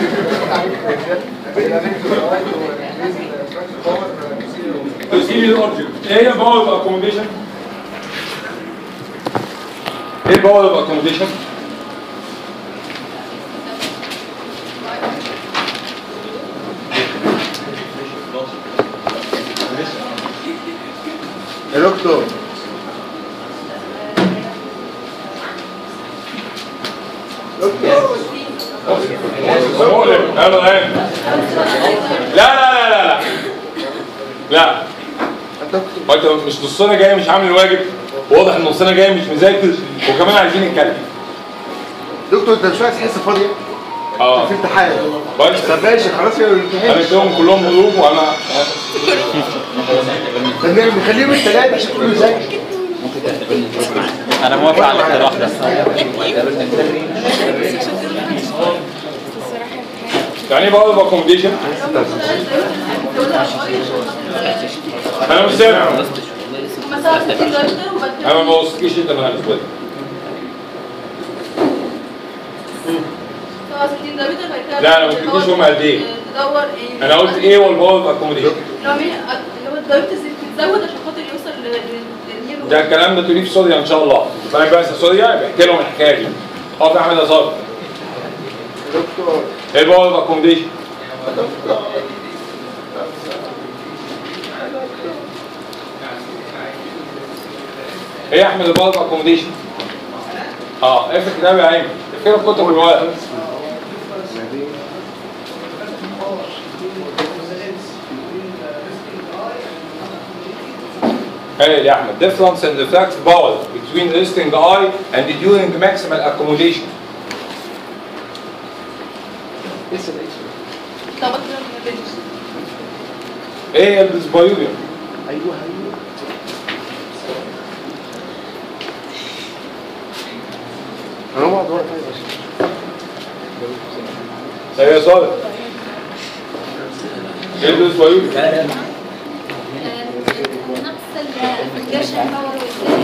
Posterior object. ايه هي power of accommodation؟ ايه power of accommodation؟ يا دكتور مؤلم يلا الان لا لا لا لا لا لا هو انت مش نصنا جاي مش عامل الواجب واضح ان نصنا جاي مش مذاكر وكمان عايزين نتكلم دكتور انت مش عايز تحس فاضيه اه في امتحان كويس طب ماشي خلاص يا انا الامتحان اديهم كلهم هروب وانا طب نخليهم الثلاثه عشان كله يذاكر انا موافق على الاقتراح ده يعني ايه بقى اكوموديشن انا مش سامع مثلا 60 درجة وبعد كده انا ما وصلتكيش انت من بالنسبه لي 60 درجة بعد كده لا، أنا ما قلتليش هم قد إيه. تدور ايه انا قلت ايه والباور اكوموديشن لو مين اللي هو الدرجة تزود عشان خاطر يوصل لل- لل- للهيرو ده الكلام ده تقوليه في سوريا ان شاء الله فانا بقى سوريا بيحكي لهم الحكايه دي اه في احمد ازار دكتور ايه الباور اكوموديشن ايه يا احمد الباور اكوموديشن اه اقفل الكتاب يا ايمن اقفل الكتب والورق Hey, يا احمد difference in the refractive power between resting eye and during maximal accommodation طبعا كده ما بينش. ايه هي البسبايوريوم ايوه ايوه انا ما ادور طيب عشان ايه يا صالح ايه البسبايوريوم نقص الفنجاشن باور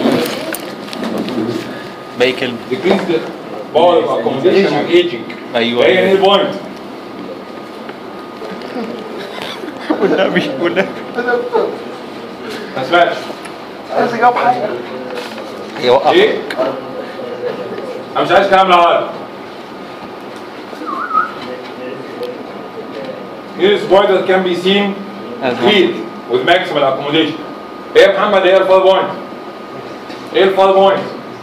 باقي كلمه decrease the power of accommodation and aging ايوه هي ايه البوينت والنبي والنبي ما سمعتش عايز اجاوب حاجه هي وقف ايه انا مش عايز كلام العالم Here's point that can be seen clear with maximal accommodation. ايه يا محمد ايه الفار بوينت؟ ايه الفار بوينت؟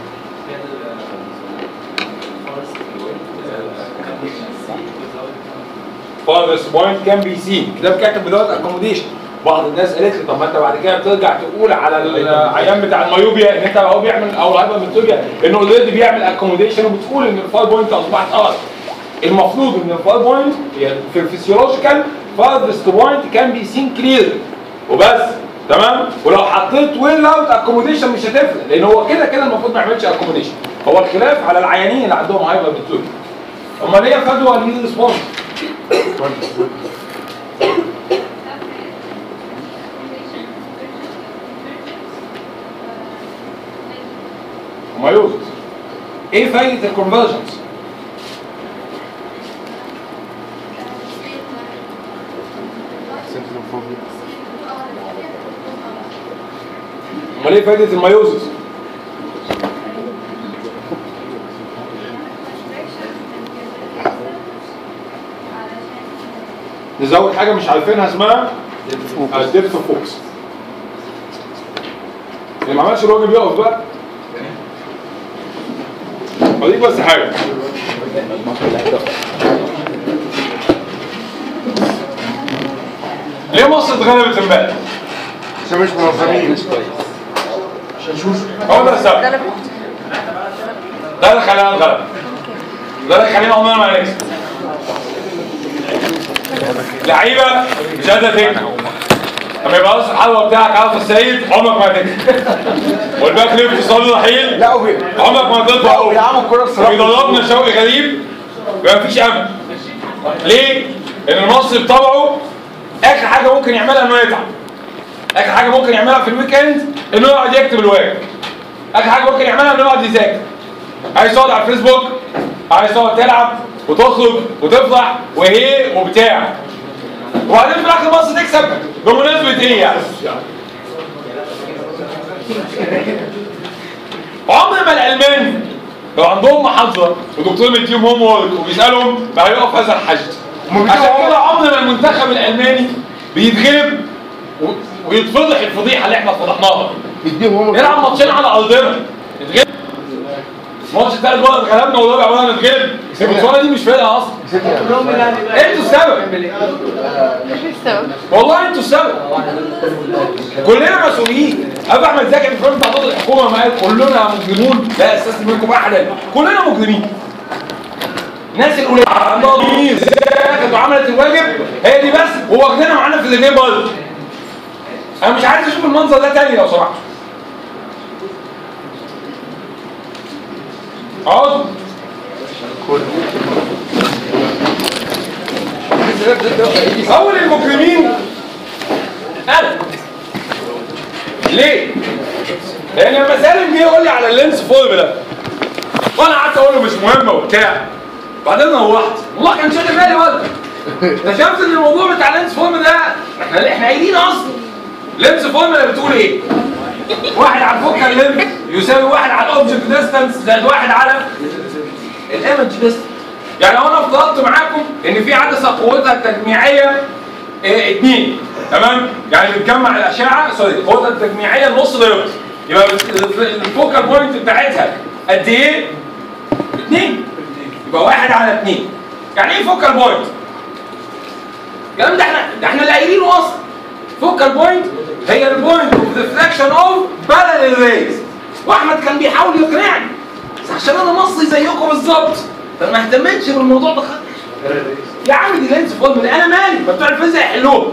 farthest point can be seen كتاب كاتب without accommodation بعض الناس قالت لي طب ما انت بعد كده بترجع تقول على العيان بتاع الميوبيا ان انت هو بيعمل او الهايبرمتروبيا انه اوريدي بيعمل اكوموديشن وبتقول ان الفار بوينت اصبحت ارض المفروض ان الفار بوينت يعني في الفسيولوجيكال farthest point can be seen clearly وبس تمام ولو حطيت ويل اوت اكوموديشن مش هتفرق لان هو كده كده المفروض ما يعملش اكوموديشن هو الخلاف على العيانين اللي عندهم هايبرمتروبيا امال ليه فدوى الهيل ريسبونس ومايوزس ايه فايده الكونفرجنس امال ايه فايده المايوزس نزود حاجه مش عارفينها اسمها الديبث فوكس اللي ما عملش الراجل بيقف بقى اضيف بس حاجه ليه مصر اتغلبت امبارح؟ عشان مش منظمين هو ده السبب ده اللي خلانا نتغلب ده اللي خلينا عمرنا ما نكسب لعيبه مش قادره تكسب لما يبقى راس الحلوه بتاعك عارف السيد عمرك ما هتكسب والباك ليفت صالح رحيل لا وبي عمرك ما هتطلع لا وبيلعبوا الكوره بصراحه وبيدربنا شوقي غريب يبقى مفيش امل ليه؟ لان المصري بطبعه اخر حاجه ممكن يعملها انه يتعب اخر حاجه ممكن يعملها في الويك اند انه يقعد يكتب الواجب اخر حاجه ممكن يعملها انه يقعد يذاكر عايز تقعد على الفيسبوك عايز تقعد تلعب وتخرج وتفرح وهي وبتاع وبعدين في الاخر مصر تكسب بمناسبه ايه يعني؟ عمر ما الالمان لو عندهم محاضره ودكتور مديهم هوم وورك وبيسالهم ما هيقف هذا الحشد عشان كده عمر ما المنتخب الالماني بيتغلب و- ويتفضح الفضيحه اللي احنا فضحناها يديهم هم نلعب ماتشين على ارضنا نتغلب ماتش التالت بقى اتغلبنا والرابع بقى نتغلب البطوله دي مش فارقه اصلا انتوا السبب والله انتوا السبب كلنا مسؤولين ابو احمد زكي في فيلم تعطيل الحكومه ما قال كلنا مجرمون لا استثني منكم احدا كلنا مجرمين ناس القليله عندها ضمير ذاكرت وعملت الواجب هي دي بس وواخدينها معانا في الاثنين برضه انا مش عايز اشوف المنظر ده تاني لو سمحت اقعد اول المجرمين انا ليه؟ لان لما سالم جه يقول لي على اللينس فورم ده وانا قعدت اقول له مش مهمه وبتاع بعدين روحت والله كان شاغل بالي برضه اكتشفت ان الموضوع بتاع اللينس فورم ده احنا احنا قايلين اصلا لينس فورم اللي بتقول ايه؟ واحد على الفوكال لينس يساوي واحد على الاوبجكت ديستانس زائد واحد على الايمج ديستانس يعني لو انا افترضت معاكم ان في عدسه قوتها التجميعيه إيه اتنين تمام يعني بتجمع الاشعه سوري قوتها التجميعيه نص دايركت يبقى الفوكال بوينت بتاعتها قد ايه؟ اتنين يبقى واحد على اتنين يعني ايه فوكال بوينت؟ الكلام ده احنا ده احنا اللي قايلينه اصلا فوكال بوينت هي البوينت اوف ريفلكشن اوف باراليل ريز واحمد كان بيحاول يقنعني بس عشان انا مصري زيكم بالظبط فما اهتمتش بالموضوع ده خالص يا عم دي لينس فورم انا مالي ما بتوع الفيزياء يحلوها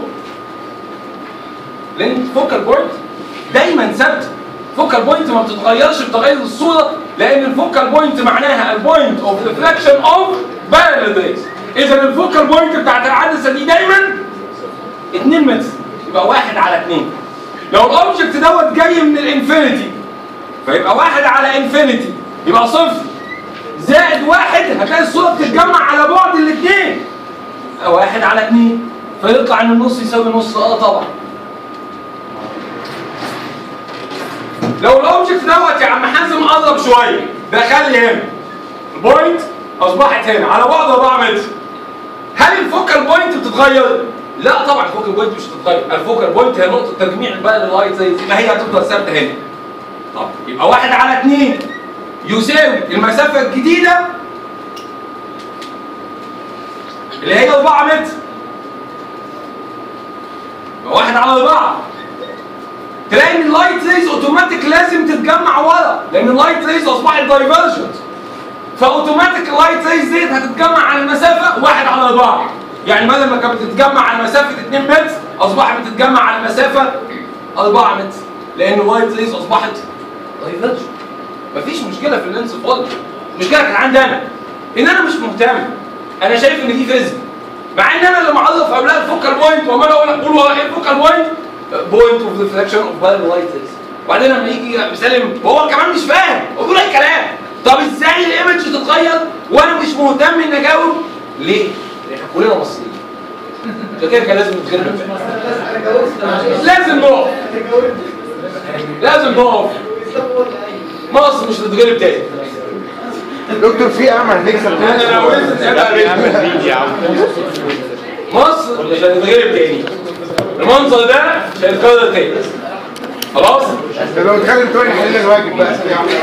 لان فوكال بوينت دايما ثابته فوكال بوينت ما بتتغيرش بتغير الصوره لان الفوكال بوينت معناها البوينت اوف ريفلكشن اوف باراليل ريز اذا الفوكال بوينت بتاعت العدسه دي دايما 2 متر يبقى واحد على 2 لو الاوبجكت دوت جاي من الانفينيتي فيبقى واحد على انفينيتي يبقى صفر زائد واحد هتلاقي الصورة بتتجمع على بعد الاثنين واحد على اثنين فيطلع ان النص يساوي نص اه طبعا لو الاوبجكت دوت يا عم حازم قرب شويه دخل لي هنا البوينت اصبحت هنا على بعد 4 متر هل الفوكال بوينت بتتغير؟ لا طبعا الفوكال بوينت مش هتتغير الفوكال بوينت هي نقطه تجميع بقى اللايت زي ما هي هتفضل ثابته هنا طب يبقى واحد على اثنين يساوي المسافة الجديدة اللي هي 4 متر يبقى واحد على أربعة تلاقي ان اللايت ريز اوتوماتيك لازم تتجمع ورا لان اللايت ريز اصبحت دايفرجنت فاوتوماتيك اللايت ريز ديت هتتجمع على المسافة واحد على أربعة يعني بدل ما كانت بتتجمع على مسافة 2 متر اصبحت بتتجمع على مسافة 4 متر لان اللايت ريز اصبحت دايفرجنت مفيش مشكله في اللينس فولد المشكله كانت عندي انا ان انا مش مهتم انا شايف ان دي فيزيك مع ان انا اللي معرف قبلها الفوكال بوينت وما انا اقول اقول ورا ايه الفوكال بوينت بوينت اوف ريفلكشن اوف بارل لايت وبعدين لما يجي بيسلم هو كمان مش فاهم هو بيقول اي كلام طب ازاي الايمج تتغير وانا مش مهتم ان اجاوب ليه؟ لان احنا كلنا مصريين عشان كده كان لازم نتكلم لازم نقف لازم نقف مصر مش هتتغلب تاني دكتور في امل نكسب انا لو وقفت نبقى مصر مش هتتغلب تاني المنظر ده مش هيتكرر تاني خلاص ده لو اتكلم تاني حلينا الواجب بقى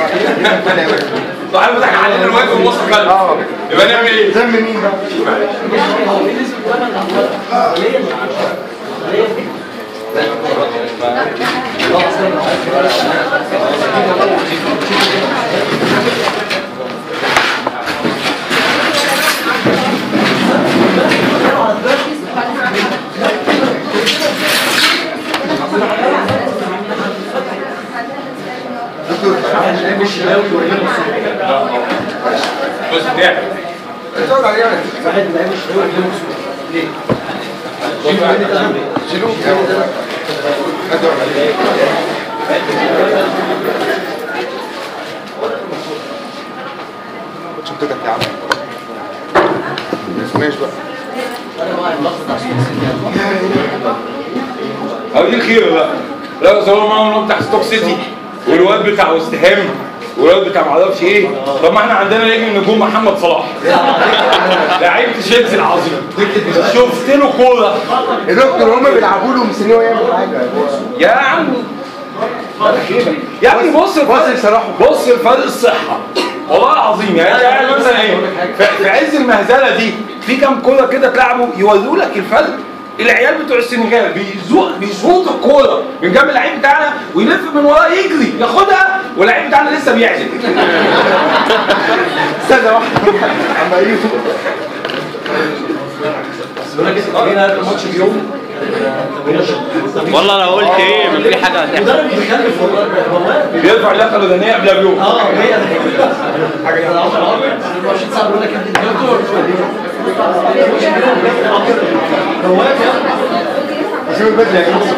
صاحب بتاعك علينا الواجب ومصر خلف اه يبقى نعمل ايه؟ ذم مين بقى؟ بص بتاعك اتفرج عليه يعني شيلوه ادور عليه شفتك يا عم ماشي بقى او دي الخير بقى لا صوروا معاهم الواد بتاع ستوك سيتي والواد بتاع وست هام والواد بتاع معرفش ايه طب ما احنا عندنا نجم النجوم محمد صلاح لعيبه تشيلسي العظيم شفت له كوره يا دكتور هم بيلعبوا له مستنيه يعمل حاجه هو يا عم يا ابني بص بص الفرق لصلاح. بص الفرق الصحه والله العظيم يعني انت قاعد مثلا ايه في- في عز المهزله دي في كام كوره كده اتلعبوا يوروا لك الفرق العيال بتوع السنغال بيزوق بيشوط الكوره من جنب اللعيب بتاعنا ويلف من وراه يجري ياخدها واللعيب بتاعنا لسه بيعزل استنى واحد عم ايوب والله لو قلت ايه ما في حاجه هتحصل مدرب بيخلف والله بيرفع اللقه الودانيه قبلها بيوم اه هي حاجه 24 ساعه بيقول لك انت دكتور بواب يا شوف البدله يا جماعه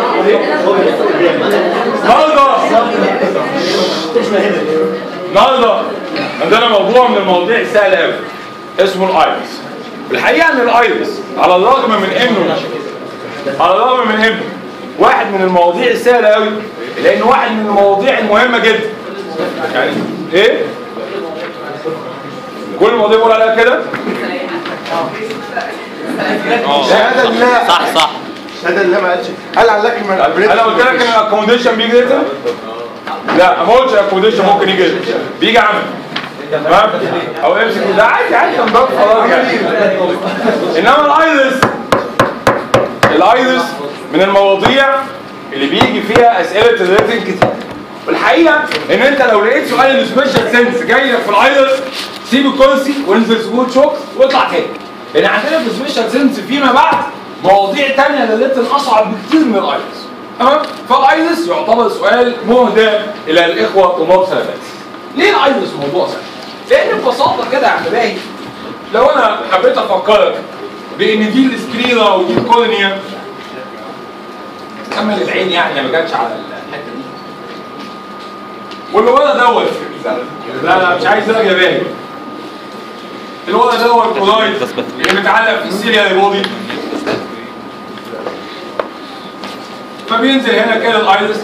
النهارده النهارده عندنا موضوع من المواضيع السهله قوي اسمه الايرس الحقيقه ان الايرس على الرغم من انه على الرغم من انه واحد من المواضيع السهله قوي لانه واحد من المواضيع المهمه جدا يعني ايه كل المواضيع بقول عليها كده شهاده لا صح صح شهاده لا ما قالش قال على لك ما انا قلت لك ان الاكوموديشن بيجي ليتر لا ما قلتش الاكوموديشن ممكن يجي ليتر بيجي عمل تمام او امسك ده عادي عادي انضاف خلاص يعني انما الايرس الايرس من المواضيع اللي بيجي فيها اسئله الريتنج كتير والحقيقه ان انت لو لقيت سؤال السبيشال سنس جاي لك في الايرس سيب الكرسي وانزل سكوت شوكس واطلع تاني لان عندنا في السبيشال سنس فيما بعد مواضيع تانية للريتن اصعب بكتير من الايرس تمام فالايرس يعتبر سؤال مهدى الى الاخوه طلاب سنه ثالثه ليه الايرس موضوع سهل؟ لان ببساطه كده يا عم باهي لو انا حبيت افكرك بان دي السكليرا ودي الكورنيا كمل العين يعني ما جاتش على الحته دي واللي ورا دوت لا لا مش عايز راجل باهي اللي ورا دوت كولايد اللي متعلق في السيليا بودي فبينزل هنا كده الايرس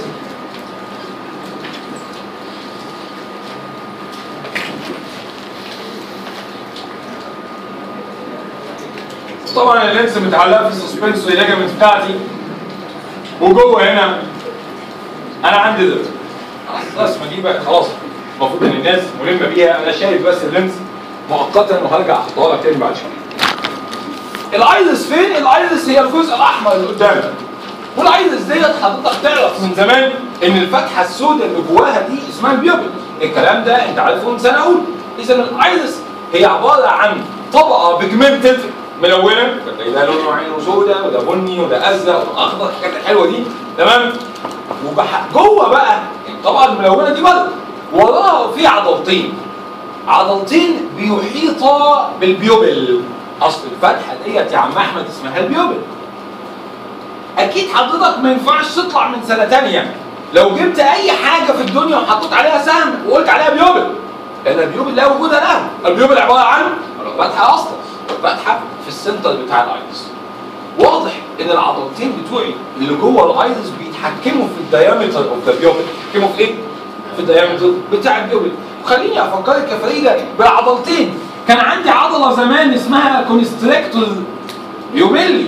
طبعا اللينس متعلقه في السسبنس ليجامنت بتاعتي وجوه هنا انا عندي ده خلاص الرسمه دي بقى خلاص المفروض ان الناس ملمه بيها انا شايف بس اللينس مؤقتا وهرجع احطها لك تاني بعد شويه الايرس فين؟ الايرس هي الجزء الاحمر اللي قدامك والايرس ديت حضرتك تعرف من زمان ان الفتحه السوداء اللي جواها دي اسمها البيوبل الكلام ده انت عارفه من سنه اولى اذا الايرس هي عباره عن طبقه بيجمنتد ملونه فتلاقي ده لونه عينه سوداء وده بني وده ازرق وده اخضر الحاجات الحلوه دي تمام وبح... جوه بقى الطبقه الملونه دي بره وراها في عضلتين عضلتين بيحيطا بالبيوبل اصل الفتحه ديت يا عم احمد اسمها البيوبل اكيد حضرتك ما ينفعش تطلع من سنه تانية لو جبت اي حاجه في الدنيا وحطيت عليها سهم وقلت عليها بيوبل لان البيوبل لا وجود له البيوبل عباره عن فتحه اصلا فتحه في السنتر بتاع الايرس واضح ان العضلتين بتوعي اللي جوه الايرس بيتحكموا في الدايمتر اوف ذا بيوبل بيتحكموا في ايه؟ في الدايمتر بتاع البيوبل وخليني افكرك يا فريده بالعضلتين كان عندي عضله زمان اسمها كونستريكتور بيوبيلي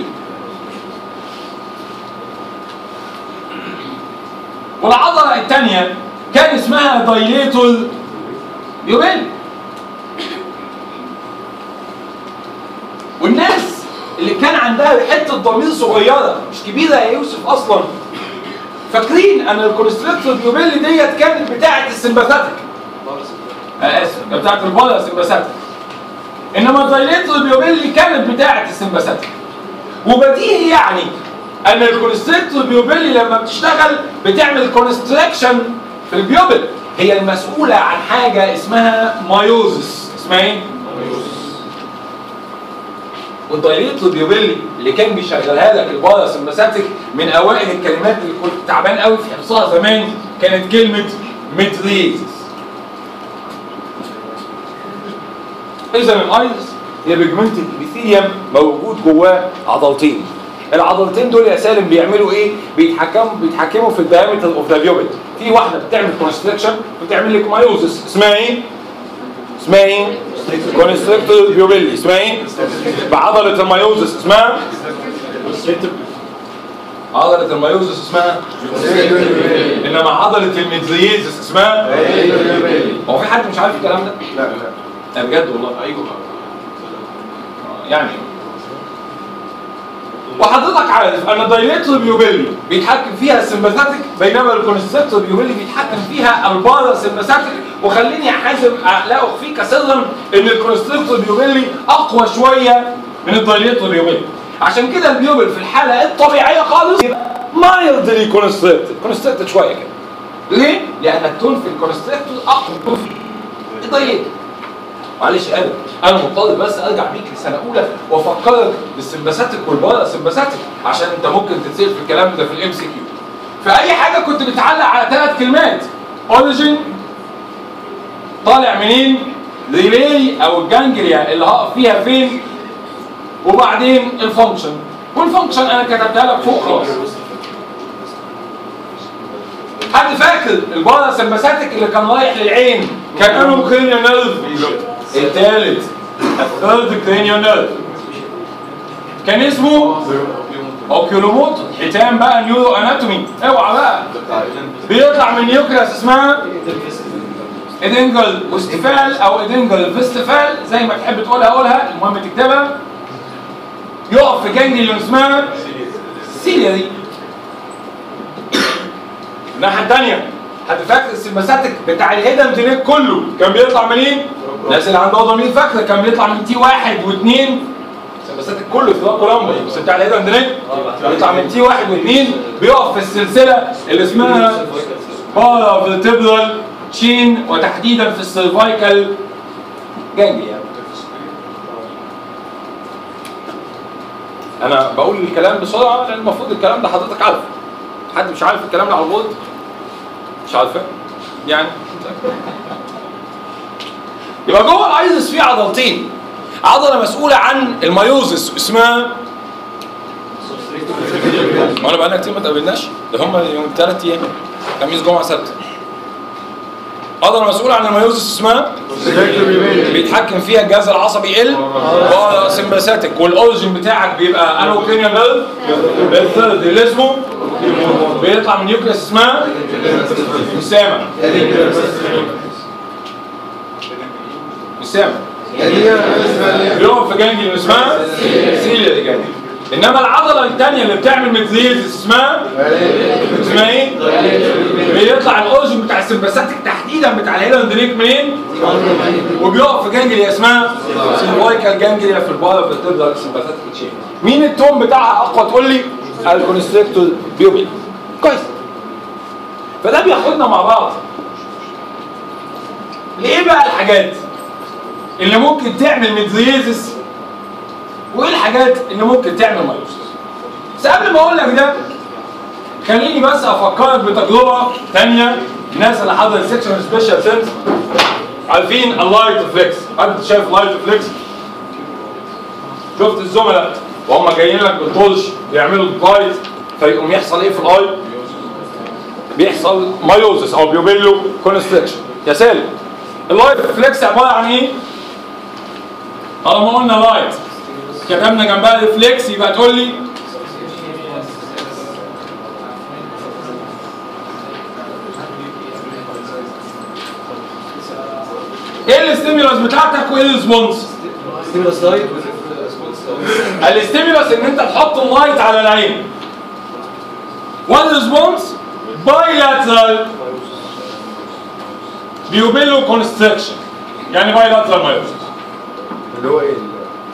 والعضله الثانيه كان اسمها دايليتور بيوبيلي والناس اللي كان عندها حته ضمير صغيره مش كبيره يا يوسف اصلا فاكرين ان الكونستريكتور بيوبيلي ديت كانت بتاعه السمباثاتيك آه اسف بتاعه البارا سمباثاتيك انما الدايليتور بيوبيلي كانت بتاعه السمباثاتيك وبديهي يعني ان الكونستريكتور بيوبيلي لما بتشتغل بتعمل كونستريكشن في البيوبل هي المسؤوله عن حاجه اسمها مايوزس اسمها ايه؟ والدايليتور بيوبيلي اللي كان بيشغلها لك البارا سمباثيك من اوائل الكلمات اللي كنت تعبان قوي في حفظها زمان كانت كلمه متريزس اذا الايرس هي بيجمنت الابيثيليوم موجود جواه عضلتين العضلتين دول يا سالم بيعملوا ايه بيتحكموا بيتحكموا في الدايمتر اوف ذا بيوبل في واحده بتعمل كونستريكشن بتعمل لك مايوزس اسمها ايه اسمها ايه كونستريكتور بيوبيلي اسمها ايه بعضله المايوزس اسمها عضله المايوزس اسمها انما عضله الميدليزس اسمها هو في حد مش عارف الكلام ده لا لا لا بجد والله ايوه يعني وحضرتك عارف ان الدايليتور بيوبيلي بيتحكم فيها السمباثيك بينما الكونستريكتور بيوبيلي بيتحكم فيها البارا سمباثيك وخليني احاسب لا اخفيك سرا ان الكونستريكتور بيوبيلي اقوى شويه من الدايليتور بيوبيلي عشان كده البيوبل في الحاله الطبيعيه خالص يبقى مايلدلي كونستريكتد كونستريكتد شويه كده ليه؟ لان التون في الكونستريكتور اقوى من التون في الدايليتور معلش انا انا مضطر بس ارجع بيك لسنه اولى وافكرك بالسمباثيك والبارا سمباثيك عشان انت ممكن تتسال في الكلام ده في الام سي كيو في اي حاجه كنت بتعلق على ثلاث كلمات اوريجين طالع منين ريلي او الجانجليا اللي هقف فيها فين وبعدين الفانكشن والفانكشن انا كتبتها لك فوق خالص حد فاكر البارا سمباثيك اللي كان رايح للعين كان انه كرينيال نيرف الثالث الثيرد كرينيال نيرف كان اسمه اوكيولوموتر حيتان بقى نيورو اناتومي اوعى بقى بيطلع من نيوكلاس اسمها ادنجل واستفال او ادنجل فيستفال زي ما تحب تقولها قولها المهم تكتبها يقف في جانجليون اسمها سيلياري الناحيه الثانيه حد فاكر السمباثيك بتاع الهيدن تريك كله كان بيطلع منين؟ الناس اللي عندها ضمير فاكره كان بيطلع من تي واحد واثنين السمباثيك كله في كولومبا بس بتاع الهيدن تريك بيطلع من تي واحد واثنين بيقف في السلسله اللي اسمها بارا فيرتبرال تشين وتحديدا في السيرفايكال جانجليا انا بقول الكلام بسرعه لان المفروض الكلام ده حضرتك عارفه حد مش عارف الكلام ده على البورد مش عارفه يعني يبقى جوه الايزس في عضلتين عضله مسؤوله عن الميوزس اسمها وانا بقالنا كتير ما اتقابلناش ده هم يوم ثلاث ايام خميس جمعه سبت عضله مسؤوله عن الميوزس اسمها بيتحكم فيها الجهاز العصبي ال سمباثيك والاوريجن بتاعك بيبقى انوكرينيال نيرف الثيرد اللي اسمه بيطلع من نيوكليس اسمها اسامه اسامه بيقف في جانجليون اسمها سيليا دي جانجليون انما العضله الثانيه اللي بتعمل ميتريز اسمها اسمها ايه؟ بيطلع الاورجن بتاع السمباثيك تحديدا بتاع الهيلاندريك منين؟ وبيقف في جانجليا اسمها سيمبويكال جانجليا في البارا في التبدا السمباثيك تشين مين التون بتاعها اقوى تقول لي؟ الكونستريكتور بيوبل كويس فده بياخدنا مع بعض لايه بقى الحاجات اللي ممكن تعمل ميدريزس وايه الحاجات اللي ممكن تعمل مايوسس بس قبل ما اقول لك ده خليني بس افكرك بتجربه ثانيه الناس اللي حضرت سيكشن سبيشال سنس عارفين اللايت ريفلكس حد شايف لايت ريفلكس شفت الزملاء وهم جايين لك بالطرش بيعملوا لايت فيقوم يحصل ايه في الاي بيحصل مايوزس او بيوبيلو كونستريكشن يا سالم اللايت ريفلكس عباره عن ايه طالما قلنا لايت كتبنا جنبها ريفلكس يبقى تقول لي ايه الاستيمولس بتاعتك وايه الريسبونس؟ ستيمولاس لايت الاستيمولس ان انت تحط اللايت على العين والريسبونس بايلاترال بيوبيلو كونستريكشن يعني بايلاترال مايوسس اللي هو ايه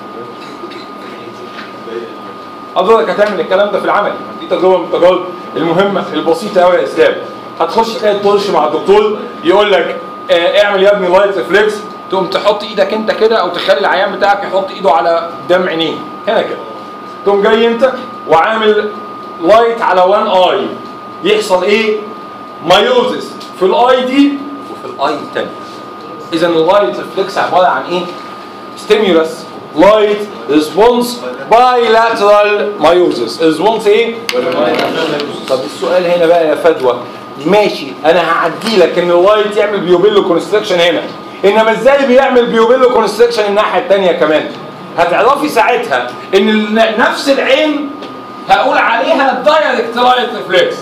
حضرتك هتعمل الكلام ده في العمل دي تجربه من التجارب المهمه البسيطه قوي يا اسلام هتخش تلاقي الطرش مع الدكتور يقول لك آه اعمل يا ابني لايت ريفلكس تقوم تحط ايدك انت كده او تخلي العيان بتاعك يحط ايده على قدام عينيه هنا كده تقوم جاي انت وعامل لايت على وان اي يحصل ايه مايوزس في الاي دي وفي الاي الثانيه اذا اللايت ريفلكس عباره عن ايه ستيمولس لايت ريسبونس بايلاترال مايوزس الريسبونس ايه؟ طب السؤال هنا بقى يا فدوى ماشي انا هعدي لك ان اللايت يعمل بيوبيلو كونستريكشن هنا انما ازاي بيعمل بيوبيلو كونستريكشن الناحيه الثانيه كمان هتعرفي ساعتها ان ال- نفس العين هقول عليها دايركت لايت ريفلكس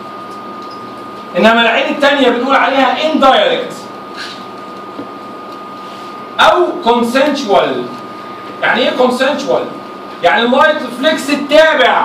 انما العين الثانيه بنقول عليها اندايركت او كونسنشوال يعني ايه كونسنشوال يعني اللايت ريفلكس التابع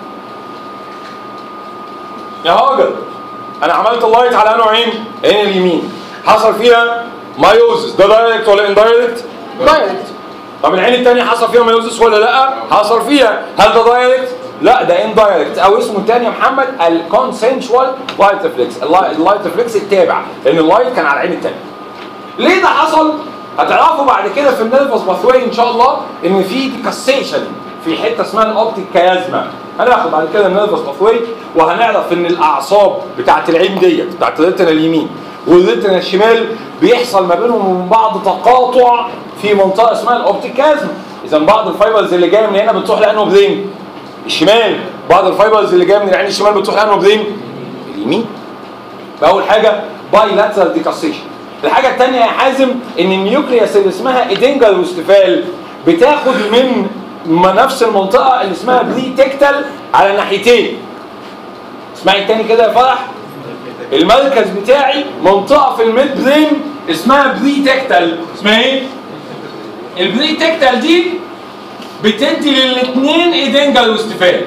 يا راجل انا عملت اللايت على انه عين عين اليمين حصل فيها مايوزس ده دايركت ولا اندايركت دايركت طب العين الثانيه حصل فيها مايوزس ولا لا حصل فيها هل ده دايركت لا ده اندايركت او اسمه الثاني يا محمد الكونسنشوال لايت ريفلكس اللايت ريفلكس التابع لان اللايت كان على العين الثانيه ليه ده حصل هتعرفوا بعد كده في النيرفس باثواي ان شاء الله ان في ديكاسيشن في حته اسمها الاوبتيك كيازما هناخد بعد كده النيرفس باثواي وهنعرف ان الاعصاب بتاعت العين ديت بتاعت الريتنا اليمين والريتنا الشمال بيحصل ما بينهم ومن بعض تقاطع في منطقه اسمها الاوبتيك كيازما اذا بعض الفايبرز اللي جايه من هنا بتروح لانه برين الشمال بعض الفايبرز اللي جايه من العين الشمال بتروح لانه برين اليمين فاول حاجه باي لاترال ديكاسيشن الحاجه الثانيه يا حازم ان النيوكليوس اللي اسمها ايدنجر واستفال بتاخد من م- نفس المنطقه اللي اسمها بري تكتل على ناحيتين اسمعي تاني كده يا فرح المركز بتاعي منطقه في الميد برين اسمها بري تكتل اسمها ايه البري تكتل دي بتدي للاثنين ايدنجر واستفال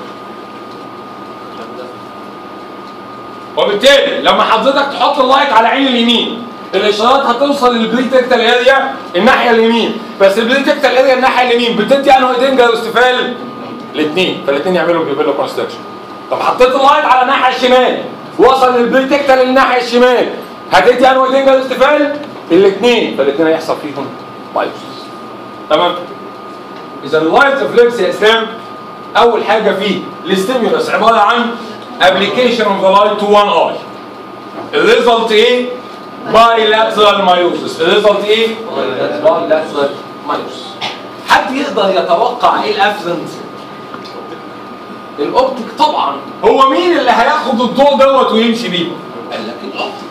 وبالتالي لما حضرتك تحط اللايت على عين اليمين الاشارات هتوصل للبريتكتال اريا الناحيه اليمين بس البريتكتال اريا الناحيه اليمين بتدي انه ايدنجر واستفال الاثنين فالاثنين يعملوا بيبلو كونستراكشن طب حطيت اللايت على الناحيه الشمال وصل للبريتكتال الناحيه الشمال هتدي انه ايدنجر واستفال الاثنين فالاثنين هيحصل فيهم بايوسيس تمام اذا اللايت ريفلكس يا اسلام اول حاجه فيه الاستيمولس عباره عن ابلكيشن اوف ذا لايت تو وان اي الريزلت ايه بايلاترال مايوسس الريزلت ايه بايلاترال مايوسس حد يقدر يتوقع ايه الافرنت الاوبتيك طبعا هو مين اللي هياخد الضوء دوت ويمشي بيه قال لك الاوبتيك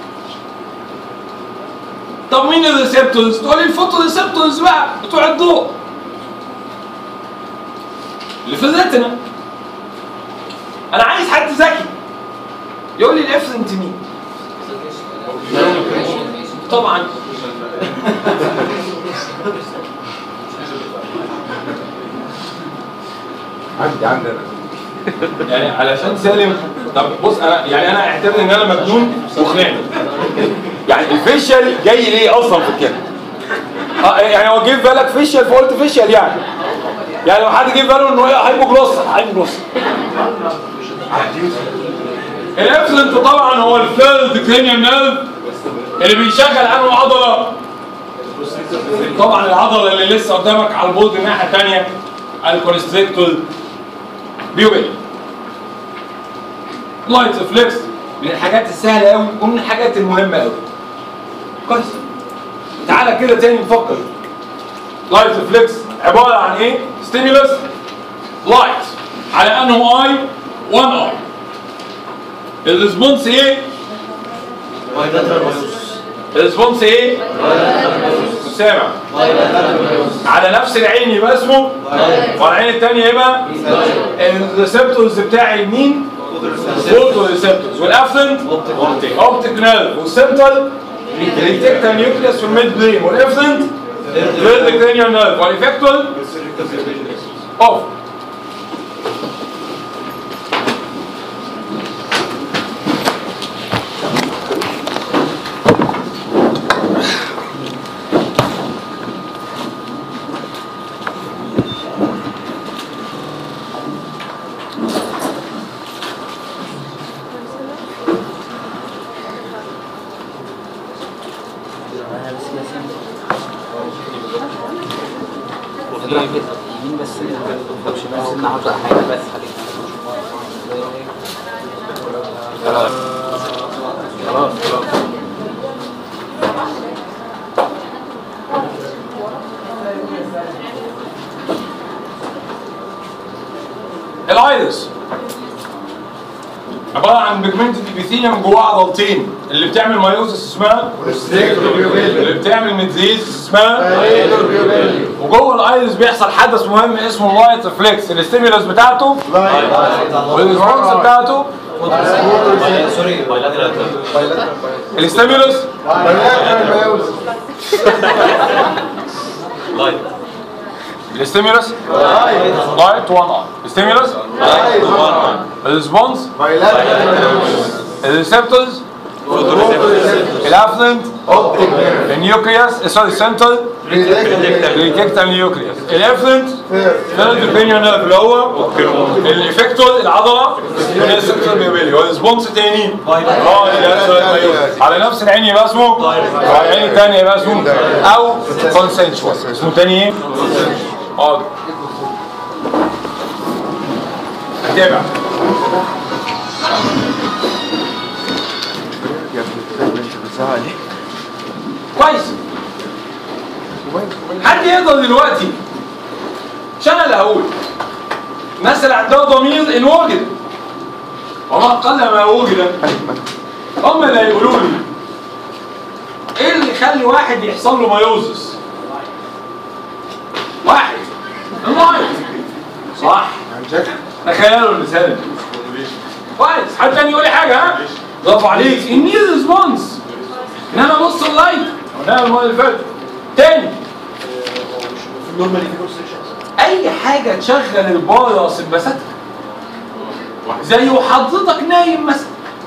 طب مين الريسبتورز تقول لي الفوتو ريسبتورز بقى بتوع الضوء اللي في الريتنا انا عايز حد ذكي يقول لي الافرنت مين طبعا عندي عندي انا يعني علشان سالم طب بص انا يعني انا اعتبر ان انا مجنون وخنقني يعني الفيشل جاي ليه اصلا في الكلمه اه يعني هو جه في بالك فيشل فقلت فيشل يعني يعني لو حد جه في باله انه ايه هايبوجلوس هايبوجلوس الافلنت طبعا هو الثيرد كرينيال نيرف اللي بيشغل انه عضله طبعا العضله اللي لسه قدامك على البورد الناحيه الثانيه الكونستريكتور بيوبل لايت ريفلكس من الحاجات السهله قوي ومن الحاجات المهمه قوي كويس تعالى كده تاني نفكر لايت ريفلكس عباره عن ايه ستيمولس لايت على انه اي وان اي الريسبونس ايه الريسبونس ايه مش سامع على نفس العين يبقى اسمه والعين الثانيه يبقى الريسبتورز بتاعي مين فوتو ريسبتورز والافرنت اوبتيك نيرف والسنترال ريتكتال نيوكليوس في الميد برين والافرنت ثيرد كرينيال نيرف والافكتوال اوف يمين بس طب شمال سنة هطلع حاجة بس خليك خلاص خلاص خلاص الايرس عباره عن بيجمنتد ابيثيليوم جواه عضلتين اللي بتعمل مايوسس اسمها اللي بتعمل ميدزيز اسمها وجوه الايرس بيحصل حدث مهم اسمه اللايت ريفلكس الاستيمولس بتاعته والريسبونس بتاعته سوري الاستيمولس لايت الاستيمولس لايت وان ار الاستيمولس الريسبونس الريسبتورز الافلنت النيوكليوس سوري سنترال ريتكتال نيوكليوس الافلنت ثيرد اوبينيون نيرف اللي هو الافكتور العضله اللي هي السنترال بيوبيلي والريسبونس تاني على نفس العين يبقى اسمه على العين الثانيه يبقى اسمه او كونسنشوال اسمه تاني ايه؟ اه تابع كويس حد يقدر دلوقتي مش انا اللي هقول الناس اللي عندها ضمير ان وجد وما قل ما وجد هم اللي هيقولوا لي ايه اللي يخلي واحد يحصل له مايوزس واحد اللايت صح تخيلوا المثال كويس حد تاني يقول لي حاجه ها برافو عليك النيل ريسبونس ان انا ابص اللايت قلناها المره اللي فاتت تاني اي حاجه تشغل البارا سمباثيك زي وحضرتك نايم مثلا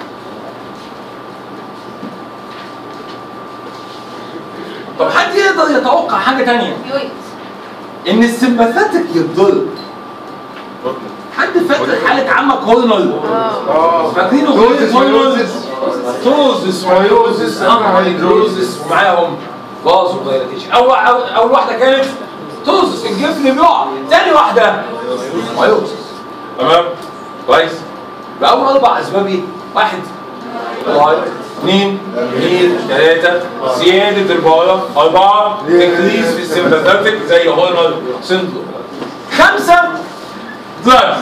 طب حد يقدر يتوقع حاجه تانية يويت ان السمباثيك يتضرب حد فاكر حاله عمك هورنر فاكرينه هورنر توزس مايوزس امهيدروزس ومعاهم فازو دايلاتيشن اول اول أول واحده كانت توزس الجفن بيقع تاني واحده مايوزس تمام كويس يبقى اول اربع اسباب ايه؟ واحد لايت اثنين اثنين ثلاثة زيادة البارة أربعة تكريس في السمباثيك زي هورنر سيندروم خمسة دراجز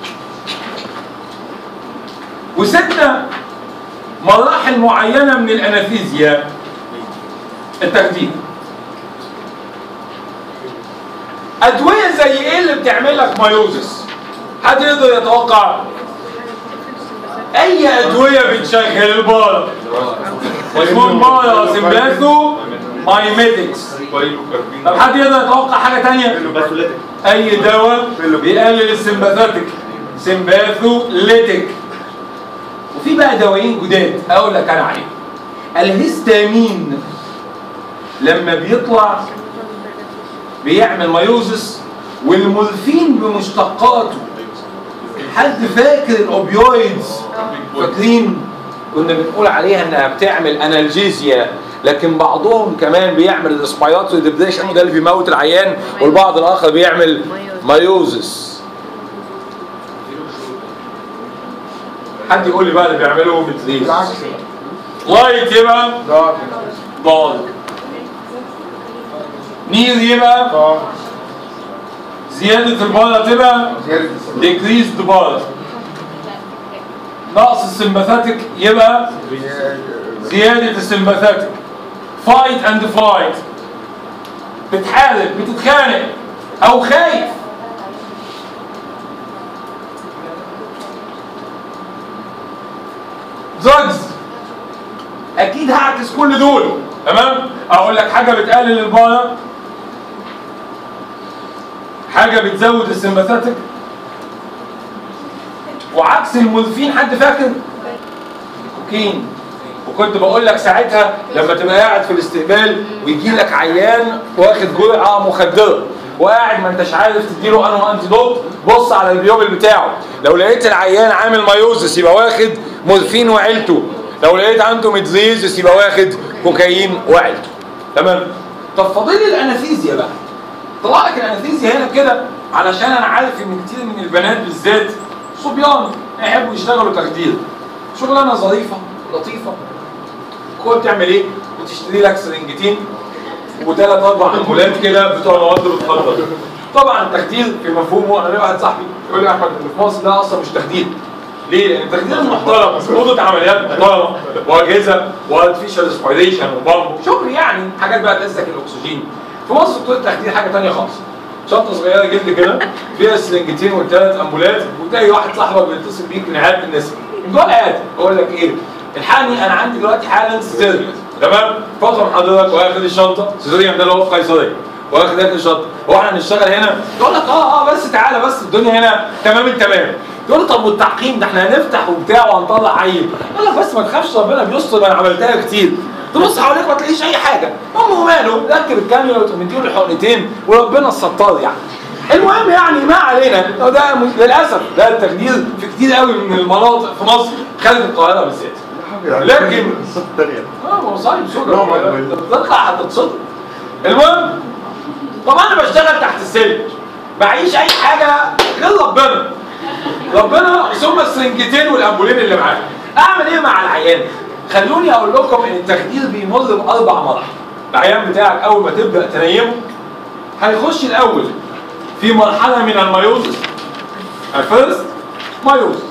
وستة مراحل معينة من الأنافيزيا التخدير أدوية زي إيه اللي بتعمل لك مايوزس؟ حد يقدر يتوقع؟ أي أدوية بتشغل البارة؟ اسمهم بارا سمباثو مايميتكس طب حد يقدر يتوقع حاجة تانية؟ اي دواء بيقلل السمباثيك سمباثو ليتك وفي بقى دوايين جداد اقول لك انا عليهم الهستامين لما بيطلع بيعمل مايوزس والمورفين بمشتقاته حد فاكر الاوبيويدز فاكرين كنا بنقول عليها انها بتعمل انالجيزيا لكن بعضهم كمان بيعمل الاسبيراتوري ديبريشن وده اللي بيموت العيان والبعض الاخر بيعمل مايوزس حد يقول لي بقى اللي بيعمله بتريز لايت يبقى دارك نير يبقى زيادة البارة تبقى ديكريز بارة نقص السمباثيك يبقى زيادة السمباثيك فايت اند فايت بتحارب بتتخانق او خايف دراجز اكيد هعكس كل دول تمام اقول لك حاجه بتقلل البارة حاجه بتزود السمباثيك وعكس المورفين حد فاكر كوكين وكنت بقول لك ساعتها لما تبقى قاعد في الاستقبال ويجي لك عيان واخد جرعه مخدره وقاعد ما انتش عارف تديله انه انتي دوت بص على البيوبل بتاعه لو لقيت العيان عامل مايوزس يبقى واخد مورفين وعيلته لو لقيت عنده ميدزيزس يبقى واخد كوكايين وعيلته تمام طب فاضل لي الانافيزيا بقى طلع لك الانافيزيا هنا كده علشان انا عارف ان كتير من البنات بالذات صبيان يحبوا يشتغلوا تخدير شغلانه ظريفه لطيفه كل بتعمل ايه؟ بتشتري لك سرنجتين وثلاث اربع امبولات كده بتوع مواد بتخدر طبعا التخدير في مفهومه انا ليا واحد صاحبي يقول لي يا احمد ان في مصر ده اصلا مش تخدير ليه؟ لان التخدير محترم اوضه عمليات محترمه واجهزه وارتفيشال ريسبيريشن وبامب شغل يعني حاجات بقى تسلك الاكسجين في مصر بتقول التخدير حاجه ثانيه خالص شنطه صغيره جلد كده فيها سلنجتين وثلاث امبولات وتلاقي واحد صاحبك بيتصل بيك نهايه النسب جوه قاعد اقول لك ايه الحقني انا عندي دلوقتي حالا سيزيريان تمام فاطمه من حضرتك واخد الشنطه سيزيريان ده اللي هو في قيصريه واخد هناك الشنطه هو احنا هنشتغل هنا يقول لك اه اه بس تعالى بس الدنيا هنا تمام التمام تقول له طب والتعقيم ده احنا هنفتح وبتاع وهنطلع عيل يقول لك بس ما تخافش ربنا بيستر ما انا عملتها كتير تبص حواليك ما تلاقيش اي حاجه امه ماله ركب الكاميرا وتقوم مديله الحقنتين وربنا الستار يعني المهم يعني ما علينا هو ده م- للاسف ده التخدير في كتير قوي من المناطق في مصر خارج القاهره بالذات لكن اه هو صايم سودا تطلع هتتصدم المهم طبعا انا بشتغل تحت السلم معيش اي حاجه غير ربنا ربنا ثم السرنجتين والامبولين اللي معايا اعمل ايه مع العيان خلوني اقول لكم ان التخدير بيمر باربع مراحل العيان بتاعك اول ما تبدا تنيمه هيخش الاول في مرحله من الميوزس الفيرست مايوزس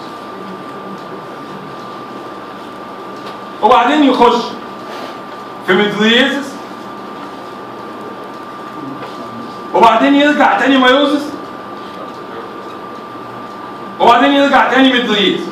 وبعدين يخش في ميدريزس وبعدين يرجع تاني مايوزس وبعدين يرجع تاني ميدريزس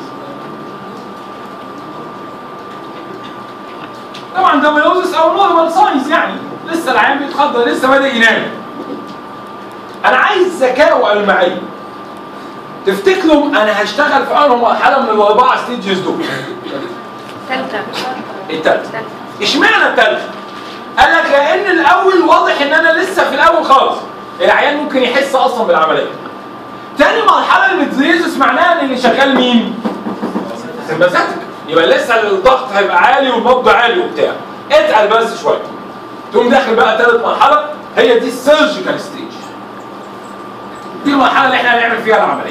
طبعا ده مايوزس او نورمال ساينس يعني لسه العيان بيتخدر لسه بادئ ينام انا عايز ذكاء والمعيه تفتكروا انا هشتغل في انهي مرحله من الاربعه ستيجز دول ثالثة التالتة اشمعنى التالتة؟ قال لك لان الاول واضح ان انا لسه في الاول خالص العيان ممكن يحس اصلا بالعمليه تاني مرحله الميدريزس معناها ان اللي شغال مين؟ سمباثيك يبقى لسه الضغط هيبقى عالي والنبض عالي وبتاع اتقل بس شويه تقوم داخل بقى تالت مرحله هي دي السيرجيكال ستيج دي المرحله اللي احنا هنعمل فيها العمليه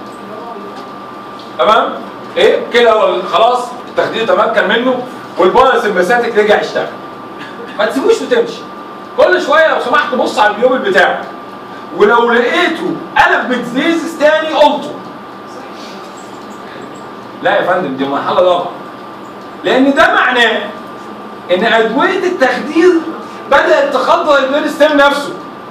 تمام ايه كده هو خلاص التخدير تمكن منه والباراسمباثيك رجع يشتغل ما تسيبوش وتمشي كل شويه لو سمحت بص على البيوبل بتاعه ولو لقيته قلب ميدزيزس تاني قلته لا يا فندم دي مرحله رابعه لان ده معناه ان ادويه التخدير بدات تخدر البرين ستيم نفسه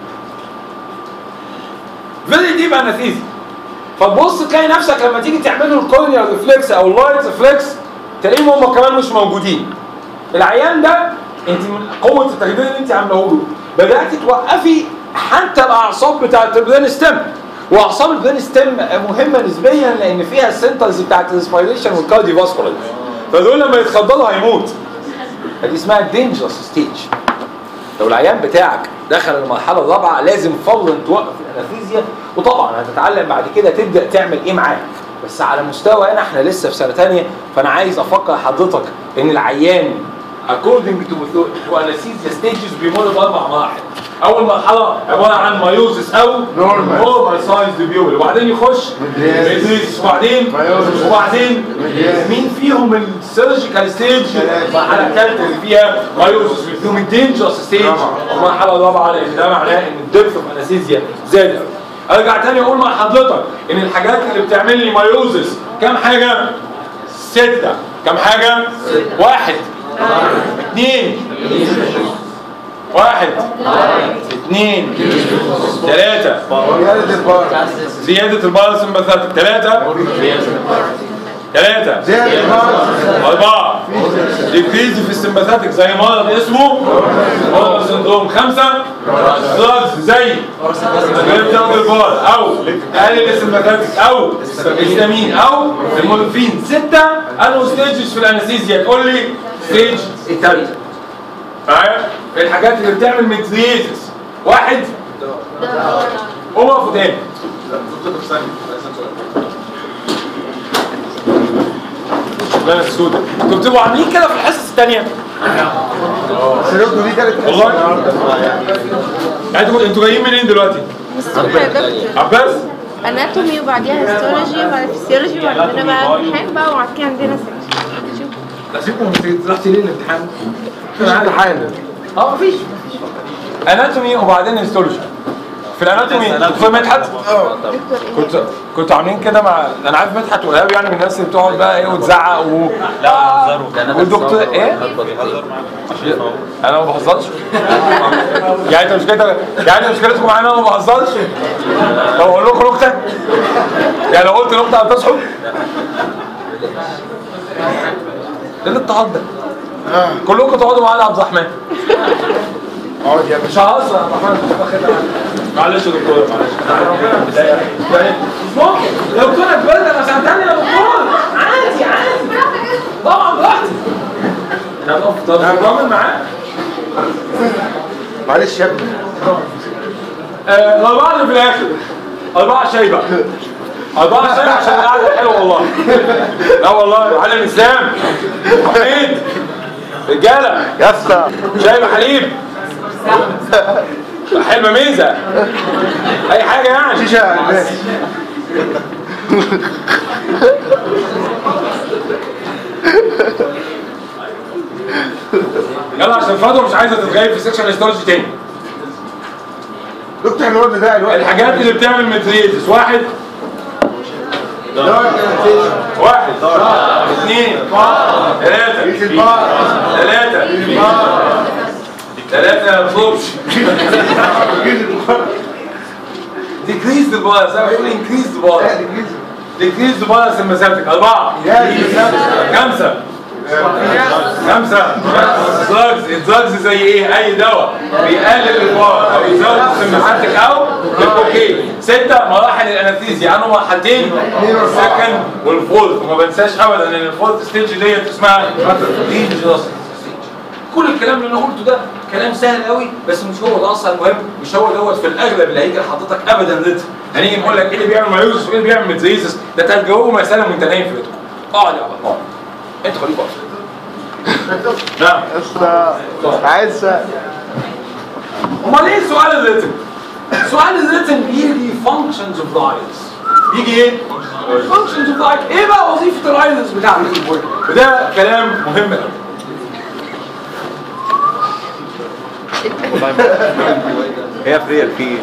فيري ديب اناثيزي فتبص تلاقي نفسك لما تيجي تعمل له الكورنيال ريفلكس او اللايت ريفلكس تلاقيهم هم كمان مش موجودين العيان ده انت من قوه التخدير اللي انت عاملاه له بدات توقفي حتى الاعصاب بتاعت البرين ستيم واعصاب البرين ستيم مهمه نسبيا لان فيها السنترز بتاعت الريسبيريشن والكارديو فاسكولار فدول لما يتخدروا هيموت دي اسمها دينجرس ستيج لو العيان بتاعك دخل المرحله الرابعه لازم فورا توقف الانستيزيا وطبعا هتتعلم بعد كده تبدا تعمل ايه معاه بس على مستوى هنا احنا لسه في سنه ثانيه فانا عايز افكر حضرتك ان العيان according to to anesthesia stages بيمر باربع مراحل اول مرحله عباره عن مايوزس او Normal. نورمال ساينز ديبيول وبعدين يخش Mydriasis. ميدريس وبعدين Meiosis. وبعدين Mydriasis. مين فيهم السيرجيكال ستيج ثلاثة. المرحله الثالثه اللي فيها مايوزس مين فيهم الدينجرس ستيج رابعة. المرحله الرابعه لان ده معناه ان الدبث اوف انستيزيا زاد قوي. ارجع تاني اقول مع حضرتك ان الحاجات اللي بتعمل لي مايوزس كام حاجه؟ سته كام حاجه؟ واحد اثنين واحد اثنين ثلاثة زيادة البار زيادة الباراسمباثيك ثلاثة ثلاثة زيادة البار أربعة ديكريز في السمباثيك زي مرض اسمه مرض سندروم خمسة دراجز زي بتاخد البار أو تقلل السمباثيك أو الهستامين أو المورفين ستة أنو ستيجز في الأنستيزيا تقول لي ستيج التالتة معايا الحاجات اللي بتعمل ميتريزس واحد اقف قدامي شغلانه السوداء انتوا بتبقوا عاملين كده في الحصص الثانيه سيرته دي كانت والله؟ النهارده يعني انتوا انتوا جايين منين دلوقتي؟ الصبح يا دكتور عباس اناتومي وبعديها هيستولوجي وبعد فيسيولوجي وبعد كده بقى امتحان بقى وبعد كده عندنا سكشن شوف لا سيبكم انت رحتي ليه الامتحان؟ مفيش امتحان اه مفيش اناتومي وبعدين هيستولوجي في في الاناتومي دكتور مدحت كنت كنت عاملين كده مع انا عارف مدحت وإيهاب يعني من الناس اللي بتقعد بقى ايه وتزعق و لا بهزروا والدكتور ايه؟ انا ما بهزرش يعني انت مشكلتك يعني مشكلتكم معايا انا ما بهزرش طب اقول لكم نكته يعني لو قلت نكته هتصحوا ايه الاضطهاد ده؟ كلكم تقعدوا معانا يا عبد الرحمن اقعد يا مش ههزر يا عبد الرحمن مش هاخدها معلش يا دكتور معلش ربنا متضايق. يعني مش ممكن لو كنت برد انا ساعدتني يا دكتور عادي عادي طبعا براحتي طب طب ضامن معاه معلش يا ابني آه، الأربعة اللي في الآخر أربعة شاي بقى أربعة شاي عشان القعدة حلوة والله لا والله معلم الإسلام حميد رجالة يا اسطى شاي بحليب حلمة ميزة أي حاجة يعني شيشه يا الناس يلا عشان فاضل مش عايزة تتغير في سكشن هيستولوجي تاني دكتور احنا قلنا ده الوقت الحاجات اللي بتعمل متريزس واحد واحد اثنين ثلاثة ثلاثة ثلاثة ما يطلبش decrease the bias انا بقول increase the bias decrease the bias المسافة أربعة خمسة خمسة الدراجز الدراجز زي ايه اي دواء بيقلل البار او يزود السماتيك او الكوكين ستة مراحل الانستيزيا عنده مرحلتين السكند والفورث وما بنساش ابدا ان الفورث ستيج ديت اسمها dangerous كل الكلام اللي انا قلته ده كلام سهل قوي بس مش هو ده اصلا المهم مش هو دوت في الاغلب اللي هيجي لحضرتك ابدا ريتم هنيجي نقول لك ايه اللي بيعمل مايوزس وايه اللي بيعمل ميتريزس ده تلجوه مساله وانت نايم في بيتكم اقعد يا عبد اقعد انت خليك اقعد نعم اسطى عايز امال ايه سؤال الريتم؟ سؤال الريتم بيجي functions of the بيجي ايه؟ functions of the ايه بقى وظيفه الايرس بتاعتك؟ وده كلام مهم قوي هي فرير في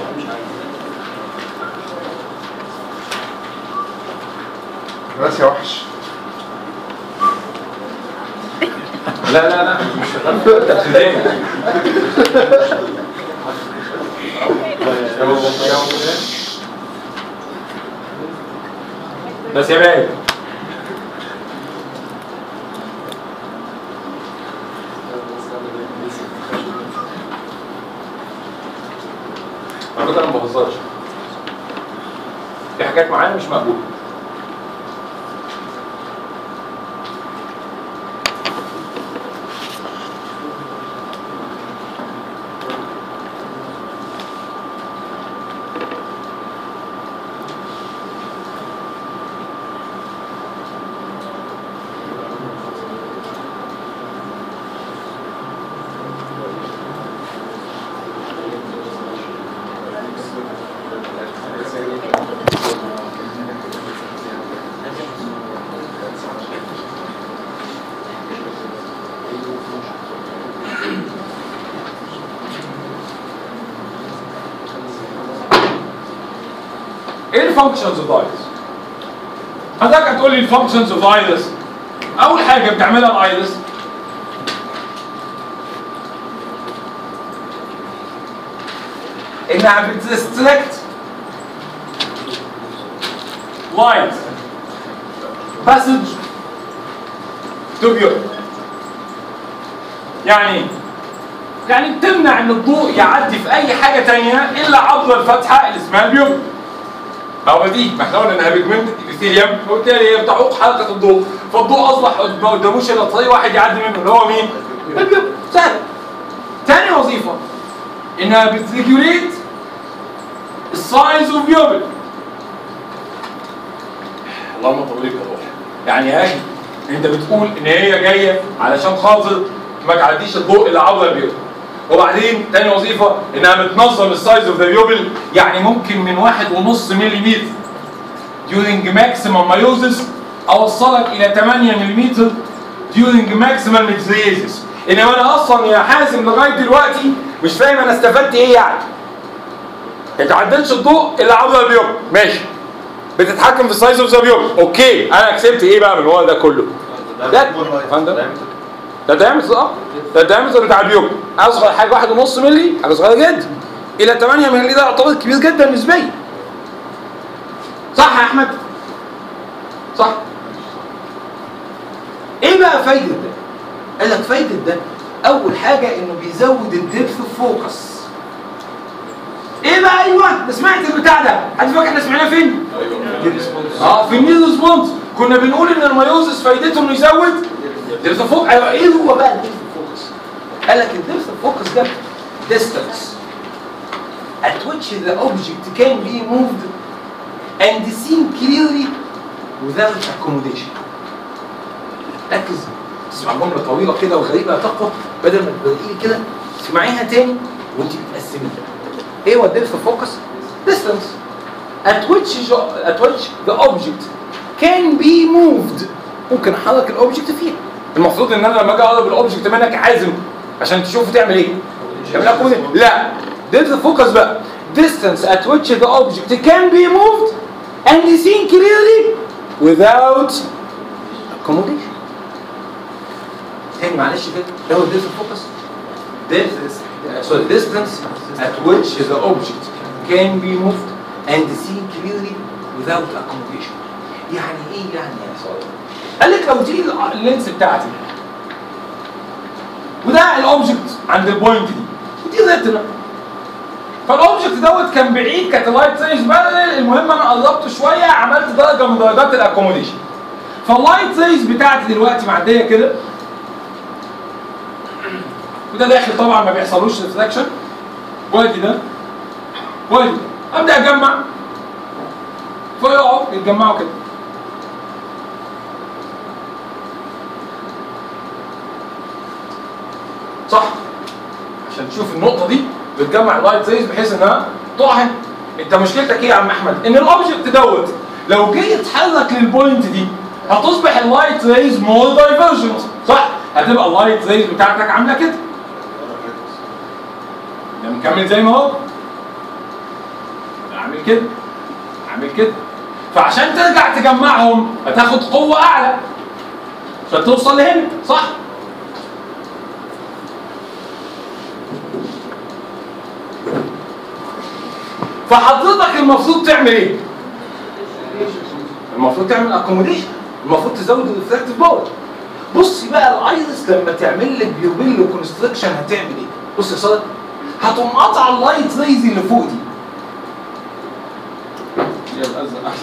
راس يا وحش لا لا لا مش شغال انت ابتدائي بس يا باقي على فكره انا ما بهزرش في حاجات معايا مش مقبوله ايه الفانكشنز اوف ايرس؟ حضرتك هتقول لي الفانكشنز اوف ايرس اول حاجه بتعملها الايرس انها بتستريكت لايت باسج تو فيو يعني إيه؟ يعني بتمنع ان الضوء يعدي في اي حاجه تانية الا عبر الفتحه اللي اسمها البيوم هو دي ما احنا قلنا انها بيجمنتد ابيثيليوم وبالتالي هي بتعوق حركه الضوء فالضوء اصبح ما قداموش الا طريق واحد يعدي منه اللي هو مين؟ البيوم سهل تاني وظيفه انها بتريجوليت السايز اوف بيوبل اللهم طولك يا روح يعني يا اخي انت بتقول ان هي جايه علشان خاطر ما تعديش الضوء اللي عبر البيوبل وبعدين تاني وظيفه انها بتنظم السايز اوف ذا بيوبل يعني ممكن من واحد ونص ملم during maximum meiosis اوصلك الى 8 ملم during maximal mitosis انما انا اصلا يا حازم لغايه دلوقتي مش فاهم انا استفدت ايه يعني انت عدلتش الضوء اللي عامله البيوم ماشي بتتحكم في السايز اوف ذا بيوم اوكي انا كسبت ايه بقى من الوضع ده كله ده فندم ده الدايمتر اه ده الدايمتر بتاع البيوم اصغر حاجه واحد ونص مللي حاجه صغيره جدا الى 8 مللي ده يعتبر كبير جدا نسبيا صح يا احمد صح ايه بقى فايده ده قال لك فايده ده اول حاجه انه بيزود الدبث فوكس ايه بقى ايوه أنت سمعت البتاع ده حد فاكر احنا سمعناه فين اه في النيل ريسبونس كنا بنقول ان الميوزس فايدته انه يزود دبث فوكس ايوه ايه هو بقى الدبث فوكس قال لك الدبث فوكس ده distance at which the object can be moved and seen clearly without accommodation ركز تسمع جملة طويلة كده وغريبة تقوى بدل ما تبدأي كده اسمعيها تاني وانت بتقسميها ايه هو الدبث فوكس؟ distance at which at which the object can be moved ممكن احرك الاوبجكت فيها المفروض ان انا لما اجي اقرب الاوبجكت منك عازم عشان تشوفه تعمل ايه؟ تعمل accommodation. لا depth فوكس بقى distance at which the object can be moved and seen clearly without accommodation تاني معلش كده ده هو الديبث فوكس depth sorry distance at which the object can be moved and seen clearly without accommodation يعني ايه يعني يا صالح قال لك لو دي ال- اللينس بتاعتي وده الاوبجكت عند البوينت دي ودي ريتنا فالاوبجكت دوت كان بعيد كانت اللايت سينج بارل المهم انا قربت شويه عملت درجه من درجات الاكوموديشن فاللايت سينج بتاعتي دلوقتي معديه كده وده داخل طبعا ما بيحصلوش ريفلكشن وادي ده وادي ده ابدا اجمع فيقعوا يتجمعوا كده صح عشان تشوف النقطه دي بتجمع اللايت ريز بحيث انها تقع هنا انت مشكلتك ايه يا عم احمد ان الاوبجكت دوت لو جه يتحرك للبوينت دي هتصبح اللايت ريز مور دايفرجنت صح هتبقى اللايت ريز بتاعتك عامله كده ده مكمل زي ما هو اعمل كده اعمل كده فعشان ترجع تجمعهم هتاخد قوه اعلى عشان توصل لهنا صح فحضرتك المفروض تعمل ايه؟ المفروض تعمل اكوموديشن المفروض تزود الريفراكتيف باور بصي بقى الايرس لما تعمل لك بيوبيلو كونستركشن هتعمل ايه؟ بص يا صادق هتقوم قاطعه اللايت ريز اللي فوق دي يلا ازرق احسن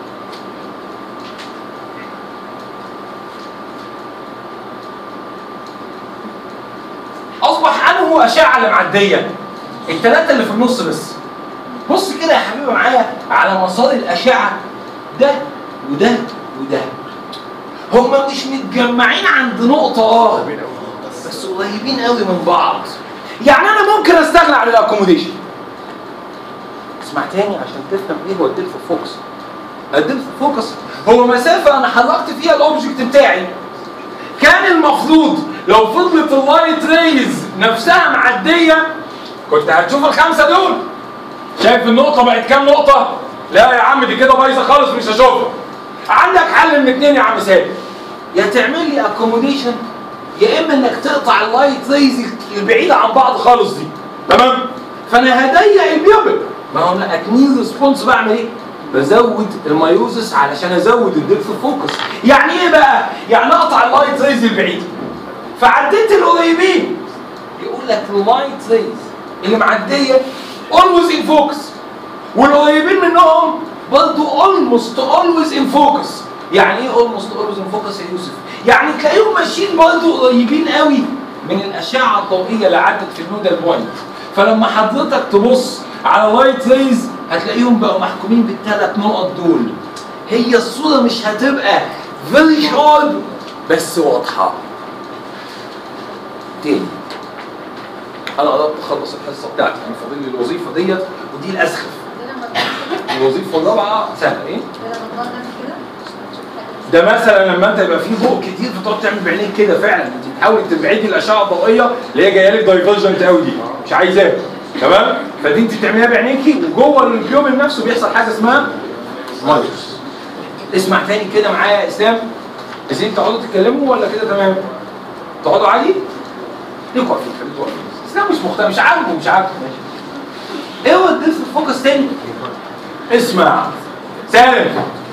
اصبح انه اشعه اللي معديه الثلاثه اللي في النص بس بص كده يا حبيبي معايا على مسار الاشعه ده وده وده هما مش متجمعين عند نقطه اه بس قريبين قوي من بعض يعني انا ممكن استغنى عن الاكوموديشن اسمع تاني عشان تفهم ايه هو الدلف فوكس الدلف فوكس هو مسافه انا حركت فيها الاوبجكت بتاعي كان المفروض لو فضلت اللايت ريز نفسها معديه كنت هتشوف الخمسه دول شايف النقطه بقت كام نقطه لا يا عم دي كده بايظه خالص مش هشوفها عندك حل من اتنين يا عم سامي يا تعمل لي اكوموديشن يا اما انك تقطع اللايت ريز البعيده عن بعض خالص دي تمام فانا هضيق البيوبل ما هو انا اكنيل ريسبونس بعمل ايه بزود الميوزس علشان ازود الدبث فوكس يعني ايه بقى يعني اقطع اللايت ريز البعيد فعديت القريبين يقول لك اللايت ريز اللي معديه اولويز ان فوكس والقريبين منهم برضه اولموست اولويز ان فوكس يعني ايه اولموست اولويز ان فوكس يا يوسف يعني تلاقيهم ماشيين برضه قريبين قوي من الاشعه الضوئيه اللي عدت في النودال بوينت فلما حضرتك تبص على لايت ريز هتلاقيهم بقوا محكومين بالثلاث نقط دول هي الصوره مش هتبقى فيري شارب بس واضحه تاني انا قربت اخلص الحصه بتاعتي انا فاضل لي الوظيفه ديت ودي الاسخف الوظيفه الرابعه سهله ايه ده مثلا لما انت يبقى فيه ضوء كتير فتقعد تعمل بعينيك كده فعلا انت بتحاول تبعدي الاشعه الضوئيه اللي هي جايه لك دايفرجنت قوي دي مش عايزاها تمام فدي انت بتعمليها بعينيكي وجوه البيوبل نفسه بيحصل حاجه اسمها مايوس اسمع تاني كده معايا يا اسلام عايزين تقعدوا تتكلموا ولا كده تمام تقعدوا عادي ليكوا واقفين خليكوا واقفين اسلام مش مختار مش عاجبه مش عاجبه ماشي ايه هو الديف فوكس تاني اسمع سالم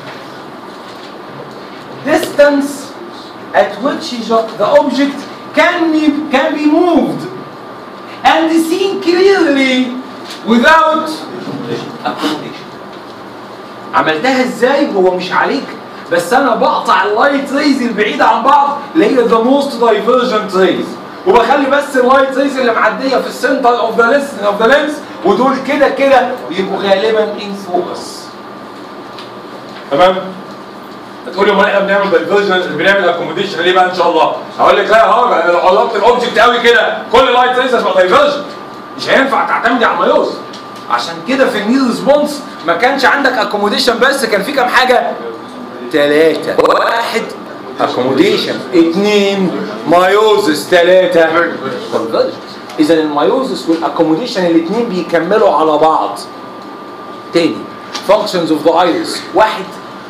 distance at which the object can be can be moved and seen clearly without accommodation عملتها ازاي هو مش عليك بس انا بقطع اللايت ريز البعيده عن بعض اللي هي ذا موست دايفرجنت ريز وبخلي بس اللايت ريز اللي معديه في السنتر اوف ذا لينس اوف ذا لينس ودول كده كده بيبقوا غالبا ان فوكس تمام هتقول لي امال احنا بنعمل دايفرجن بنعمل اكوموديشن ليه بقى ان شاء الله؟ هقول لك لا يا هاجر انا لو قلبت الاوبجكت قوي كده كل لايت ريز هتبقى دايفرجن مش هينفع تعتمدي على المايوز عشان كده في النيل ريسبونس ما كانش عندك اكوموديشن بس كان في كام حاجه؟ ثلاثة واحد اكوموديشن اثنين مايوزس ثلاثة اذا المايوزس والاكوموديشن الاثنين بيكملوا على بعض تاني functions of the iris واحد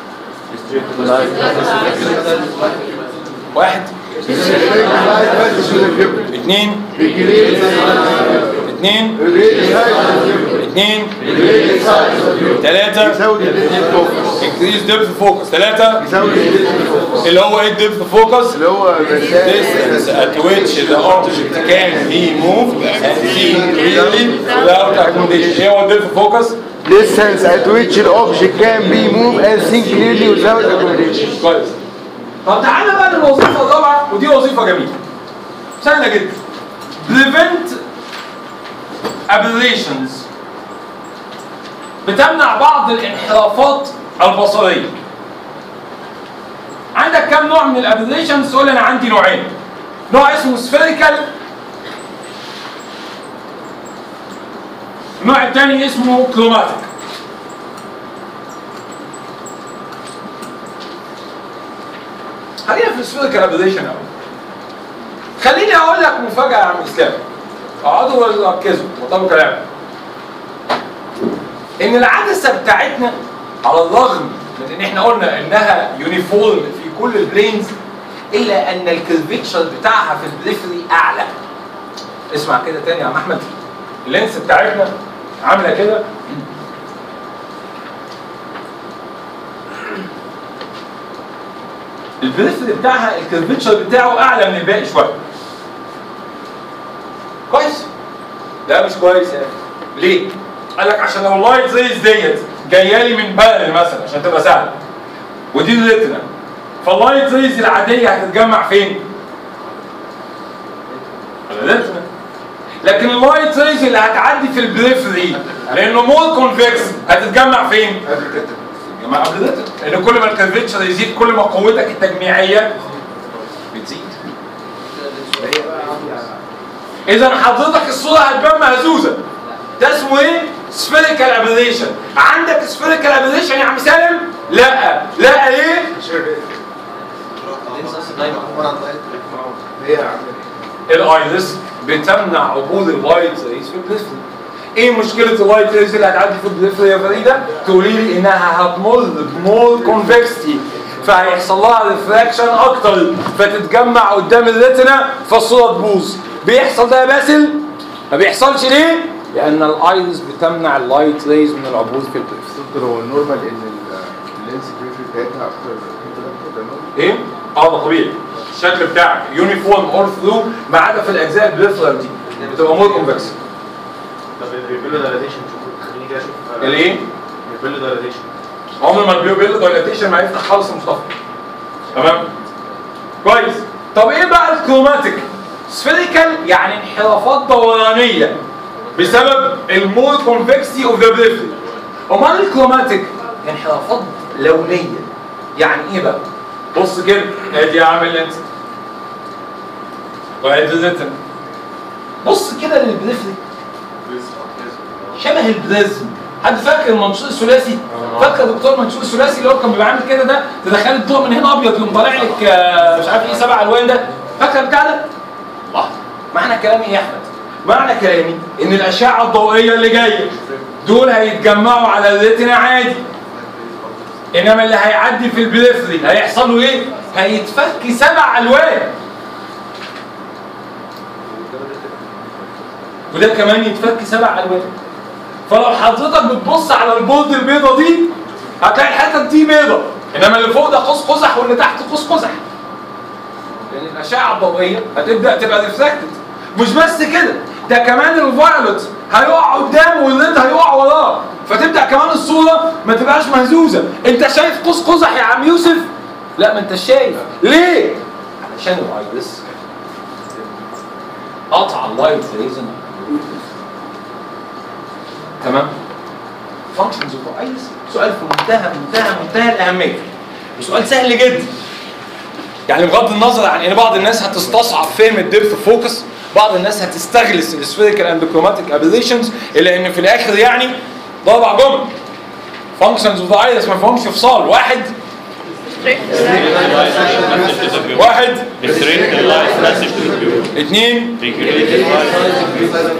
واحد اثنين اثنين اثنين ثلاثة يساوي الفوكس increase depth focus ثلاثة يساوي الفوكس اللي هو ايه depth focus اللي هو distance at which the object can be moved and seen clearly without accommodation ايه هو depth focus distance at which the object can be moved and seen clearly without accommodation كويس طب تعالى بقى للوظيفة الرابعة ودي وظيفة جميلة سهلة جدا prevent aberrations بتمنع بعض الانحرافات البصرية عندك كم نوع من الابريشنز تقول انا عندي نوعين نوع اسمه spherical النوع الثاني اسمه كروماتيك خلينا في السفيريكال ابريشن اول خليني اقول لك مفاجاه يا عم اسلام اقعدوا وركزوا وطبوا كلامي ان العدسه بتاعتنا على الرغم من ان احنا قلنا انها يونيفورم في كل البلينز الا ان الكيرفيتشر بتاعها في البريفري اعلى اسمع كده تاني يا عم احمد اللينس بتاعتنا عامله كده البريفري بتاعها الكيرفيتشر بتاعه اعلى من الباقي شويه كويس لا مش كويس يعني ليه؟ قال لك عشان لو اللايت ريز ديت جايه لي من بلد مثلا عشان تبقى سهله ودي الريتنا فاللايت ريز العاديه هتتجمع فين؟ على الريتنا لكن اللايت ريز اللي هتعدي في البريفري لانه مور كونفكس هتتجمع فين؟ جماعة قبل الريتنا لان كل ما الكونفكشن يزيد كل ما قوتك التجميعيه بتزيد اذا حضرتك الصوره هتبان مهزوزه ده اسمه ايه؟ سفيريكال ابريشن عندك سفيريكال ابريشن يا عم سالم؟ لا لا ليه؟ الايرس بتمنع عبور الوايت ريز في البريفري ايه مشكله الوايت ريز اللي هتعدي في البريفري يا فريده؟ تقولي لي انها هتمر بمور كونفكستي فهيحصل لها ريفراكشن اكتر فتتجمع قدام الريتنا فالصوره تبوظ بيحصل ده يا باسل؟ ما بيحصلش ليه؟ لان الايرس بتمنع اللايت ريز من العبور في البريفري دكتور هو النورمال ان ال- اللينس بريفري بتاعتها اكتر ده نورمال ايه؟ اه ده طبيعي الشكل بتاعك يونيفورم اور ثرو ما عدا في الاجزاء البريفرال دي بتبقى مور كونفكس طب الريبيلو دايليتيشن خليني كده اشوف الايه؟ الريبيلو دايليتيشن عمر ما البيو بيل دايلاتيشن ما يفتح خالص يا مصطفى تمام كويس طب ايه بقى الكروماتيك سفيريكال يعني انحرافات دورانيه بسبب المور كونفكسيتي اوف ذا بريفري امال الكروماتيك انحرافات لونيه يعني ايه بقى بص كده ادي اعمل لينس وادي الريتن بص كده للبريفري شبه البريزم حد فاكر المنشور الثلاثي؟ فاكر دكتور المنشور الثلاثي اللي هو كان بيبقى عامل كده ده تدخلي الضوء من هنا ابيض يقوم طالع لك آه، مش عارف ايه سبع الوان ده فاكر البتاع ده؟ الله معنى كلامي ايه يا احمد؟ معنى كلامي ان الاشعه الضوئيه اللي جايه دول هيتجمعوا على الريتنا عادي انما اللي هيعدي في البريفري هيحصل له ايه؟ هيتفك سبع الوان وده كمان يتفك سبع الوان فلو حضرتك بتبص على البورد البيضه دي هتلاقي الحته دي بيضه انما اللي فوق ده قوس قزح واللي تحت قوس قزح لان الاشعه الضوئيه هتبدا تبقى ريفلكتد مش بس كده ده كمان الفايولت هيقع قدام والريد هيقع وراه فتبدا كمان الصوره ما تبقاش مهزوزه انت شايف قوس قزح يا عم يوسف لا ما انت شايف ليه علشان الفيروس قطع اللايت ريزن تمام فانكشنز اوف اي سؤال في منتهى منتهى منتهى الاهميه وسؤال سهل جدا يعني بغض النظر عن ان بعض الناس هتستصعب فهم الديبث فوكس بعض الناس هتستغلس السفيريكال اند كروماتيك ابيليشنز الا ان في الاخر يعني ده اربع جمل فانكشنز اوف ذا ايرس ما فيهمش فصال واحد واحد Restrict the light passage to the pupil. اثنين Regulate the light.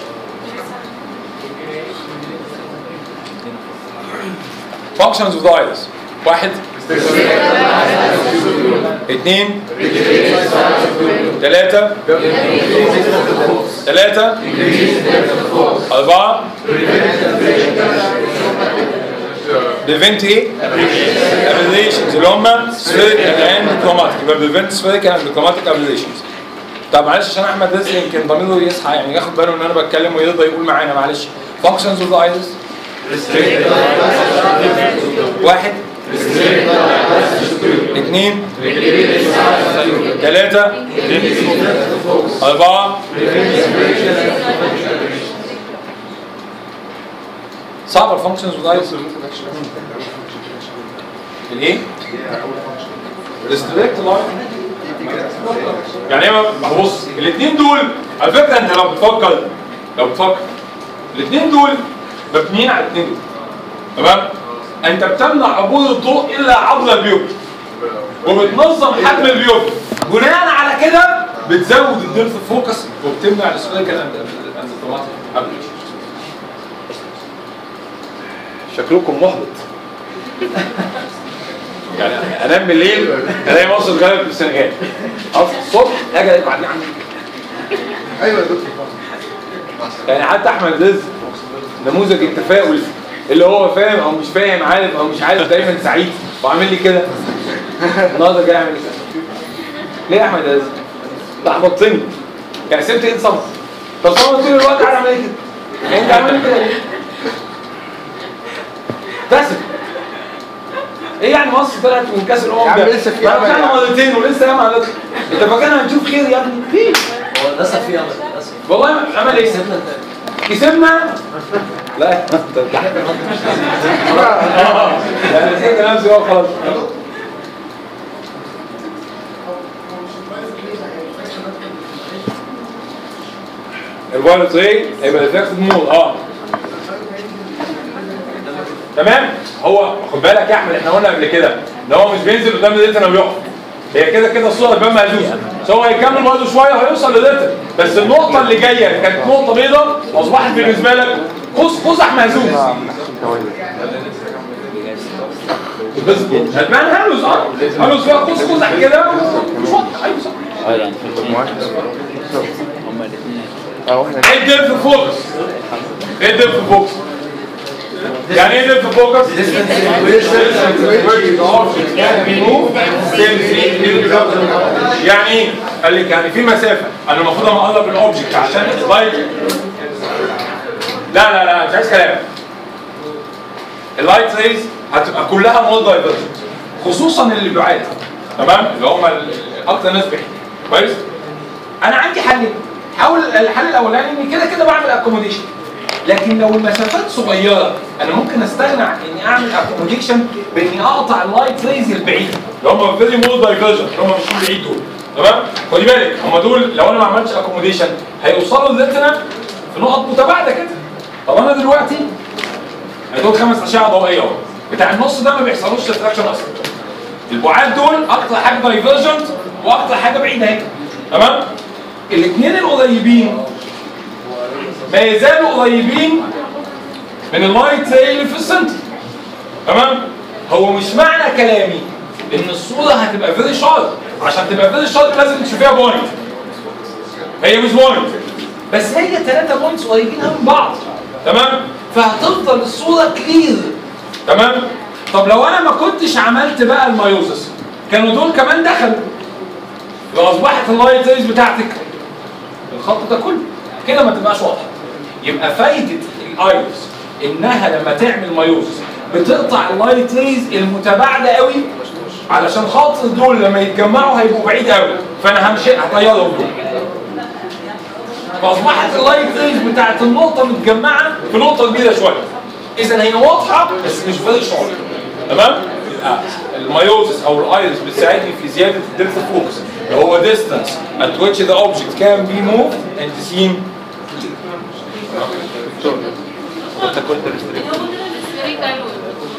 فانكشنز اوف ذا ايرس واحد اثنين ثلاثة ثلاثة أربعة بريفنت ايه؟ ابيليشنز اللي هم سفيريكال اند كروماتيك يبقى بريفنت سفيريكال اند كروماتيك ابيليشنز طب معلش عشان احمد رزق يمكن ضميره يصحى يعني ياخد باله ان انا بتكلم ويرضى يقول معانا معلش فانكشنز اوف ذا ايرس واحد اثنين ثلاثة أربعة صعب الفانكشنز والايس الايه؟ ريستريكت لاين يعني ايه ما هو بص الاثنين دول على فكره انت لو بتفكر لو بتفكر الاثنين دول مبنيين على الاثنين دول تمام؟ انت بتمنع عبور الضوء الا عبر البيوت وبتنظم حجم البيوت بناء على كده بتزود الديبث فوكس وبتمنع السفيريكال اند اند شكلكم محبط يعني انام بالليل الاقي مصر غلبت في السنغال اصحى الصبح اجي الاقي بعدين عندي ايوه يا دكتور يعني حتى احمد رزق نموذج التفاؤل اللي هو فاهم او مش فاهم عارف او مش عارف دايما سعيد وعامل لي كده النهارده جاي اعمل كده ليه يا احمد رزق؟ لخبطتني يعني سبت ايد صمت طب صمت طول الوقت قاعد عامل ايه كده؟ يعني انت عامل كده ليه؟ ابتسم ايه يعني مصر طلعت من كاس الامم يا عم ده؟ لسه في ما أمل طلعنا يا عم. مرتين ولسه ياما هنطلع انت فاكرنا هنشوف خير يا ابني؟ في هو للاسف في امل للاسف والله ما- عمل ايه؟ سيبنا انت كسبنا لا انت بتضحك. يعني نسيت نفسي بقى خلاص الفايروس ايه؟ هيبقى ريفلكتد مود اه تمام هو خد بالك يا احمد احنا قلنا قبل كده ان هو مش بينزل قدام الريتنا ويقف هي كده كده الصوره تبان مهزوزه بس هو هيكمل برضه شويه وهيوصل للريتنا بس النقطه اللي جايه كانت نقطه بيضاء اصبحت بالنسبه لك قوس قزح مهزوز بس هتبان هلوز اه هلوز فيها قوس قزح كده مش واضح ايوه صح اه يعني في الاثنين هما الاثنين اه احنا ايه الديبث فوكس؟ ايه الديبث فوكس؟ يعني ايه ديبث فوكس؟ يعني ايه؟ قال لك يعني في مسافه انا المفروض اما اقرب الاوبجكت عشان اللايت لا لا لا مش عايز كلام اللايت ريز هتبقى كلها مول دايفرجنت خصوصا اللي بعاد تمام اللي هم ال- اكتر ناس بيحبوا كويس انا عندي حلين حاول الحل الاولاني اني كده كده بعمل اكوموديشن لكن لو المسافات صغيره انا ممكن استغنى عن اني اعمل اكوموديشن باني اقطع اللايت ريز البعيده اللي هم فيري مول دايفرجن اللي هم مش بعيد دول تمام خدي بالك هم دول لو انا ما عملتش اكوموديشن هيوصلوا للريتنا في نقط متباعده كده طب انا دلوقتي دول خمس اشعه ضوئيه اهو بتاع النص ده ما بيحصلوش ريفراكشن اصلا البعاد دول اكتر حاجه دايفرجنت واكتر حاجه بعيده اهي تمام الاثنين القريبين ما يزالوا قريبين من اللايت زي اللي في السنتر تمام هو مش معنى كلامي ان الصوره هتبقى فيري شارب عشان تبقى فيري شارب لازم تشوفيها بوينت هي مش بوينت بس هي ثلاثة بوينتس قريبين قوي من بعض تمام فهتفضل الصوره كلير تمام طب لو انا ما كنتش عملت بقى المايوزس كانوا دول كمان دخلوا يبقى اصبحت اللايت ريز بتاعتك الخط ده كله كده ما تبقاش واضحه يبقى فايده الايرس انها لما تعمل مايوزس بتقطع اللايت ريز المتباعده قوي علشان خاطر دول لما يتجمعوا هيبقوا بعيد قوي فانا همشي هطيرهم دول فاصبحت اللايت ريز بتاعت النقطه متجمعه في نقطه كبيره شويه اذا هي واضحه بس مش فيري شارب تمام يبقى المايوزس او الايرس بتساعدني في زياده الدلتا فوكس اللي هو distance at which the object can be moved and seen انت كنت ريستريكت هو كده السفيريك دايلوج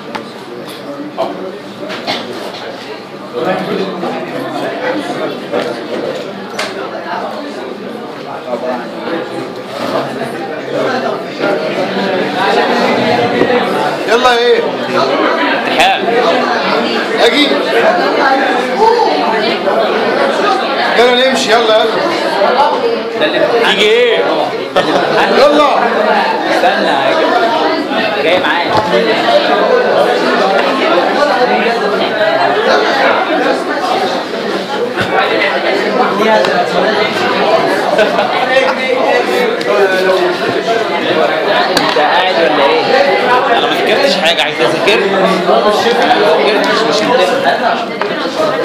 يلا ايه امتحان اجي يلا نمشي يلا يلا ده الامتحان يجي ايه؟ يلا استنى جاي معايا انت قاعد ولا ايه؟ انا ما ذاكرتش حاجه عايز اذاكر ما ذاكرتش مش انت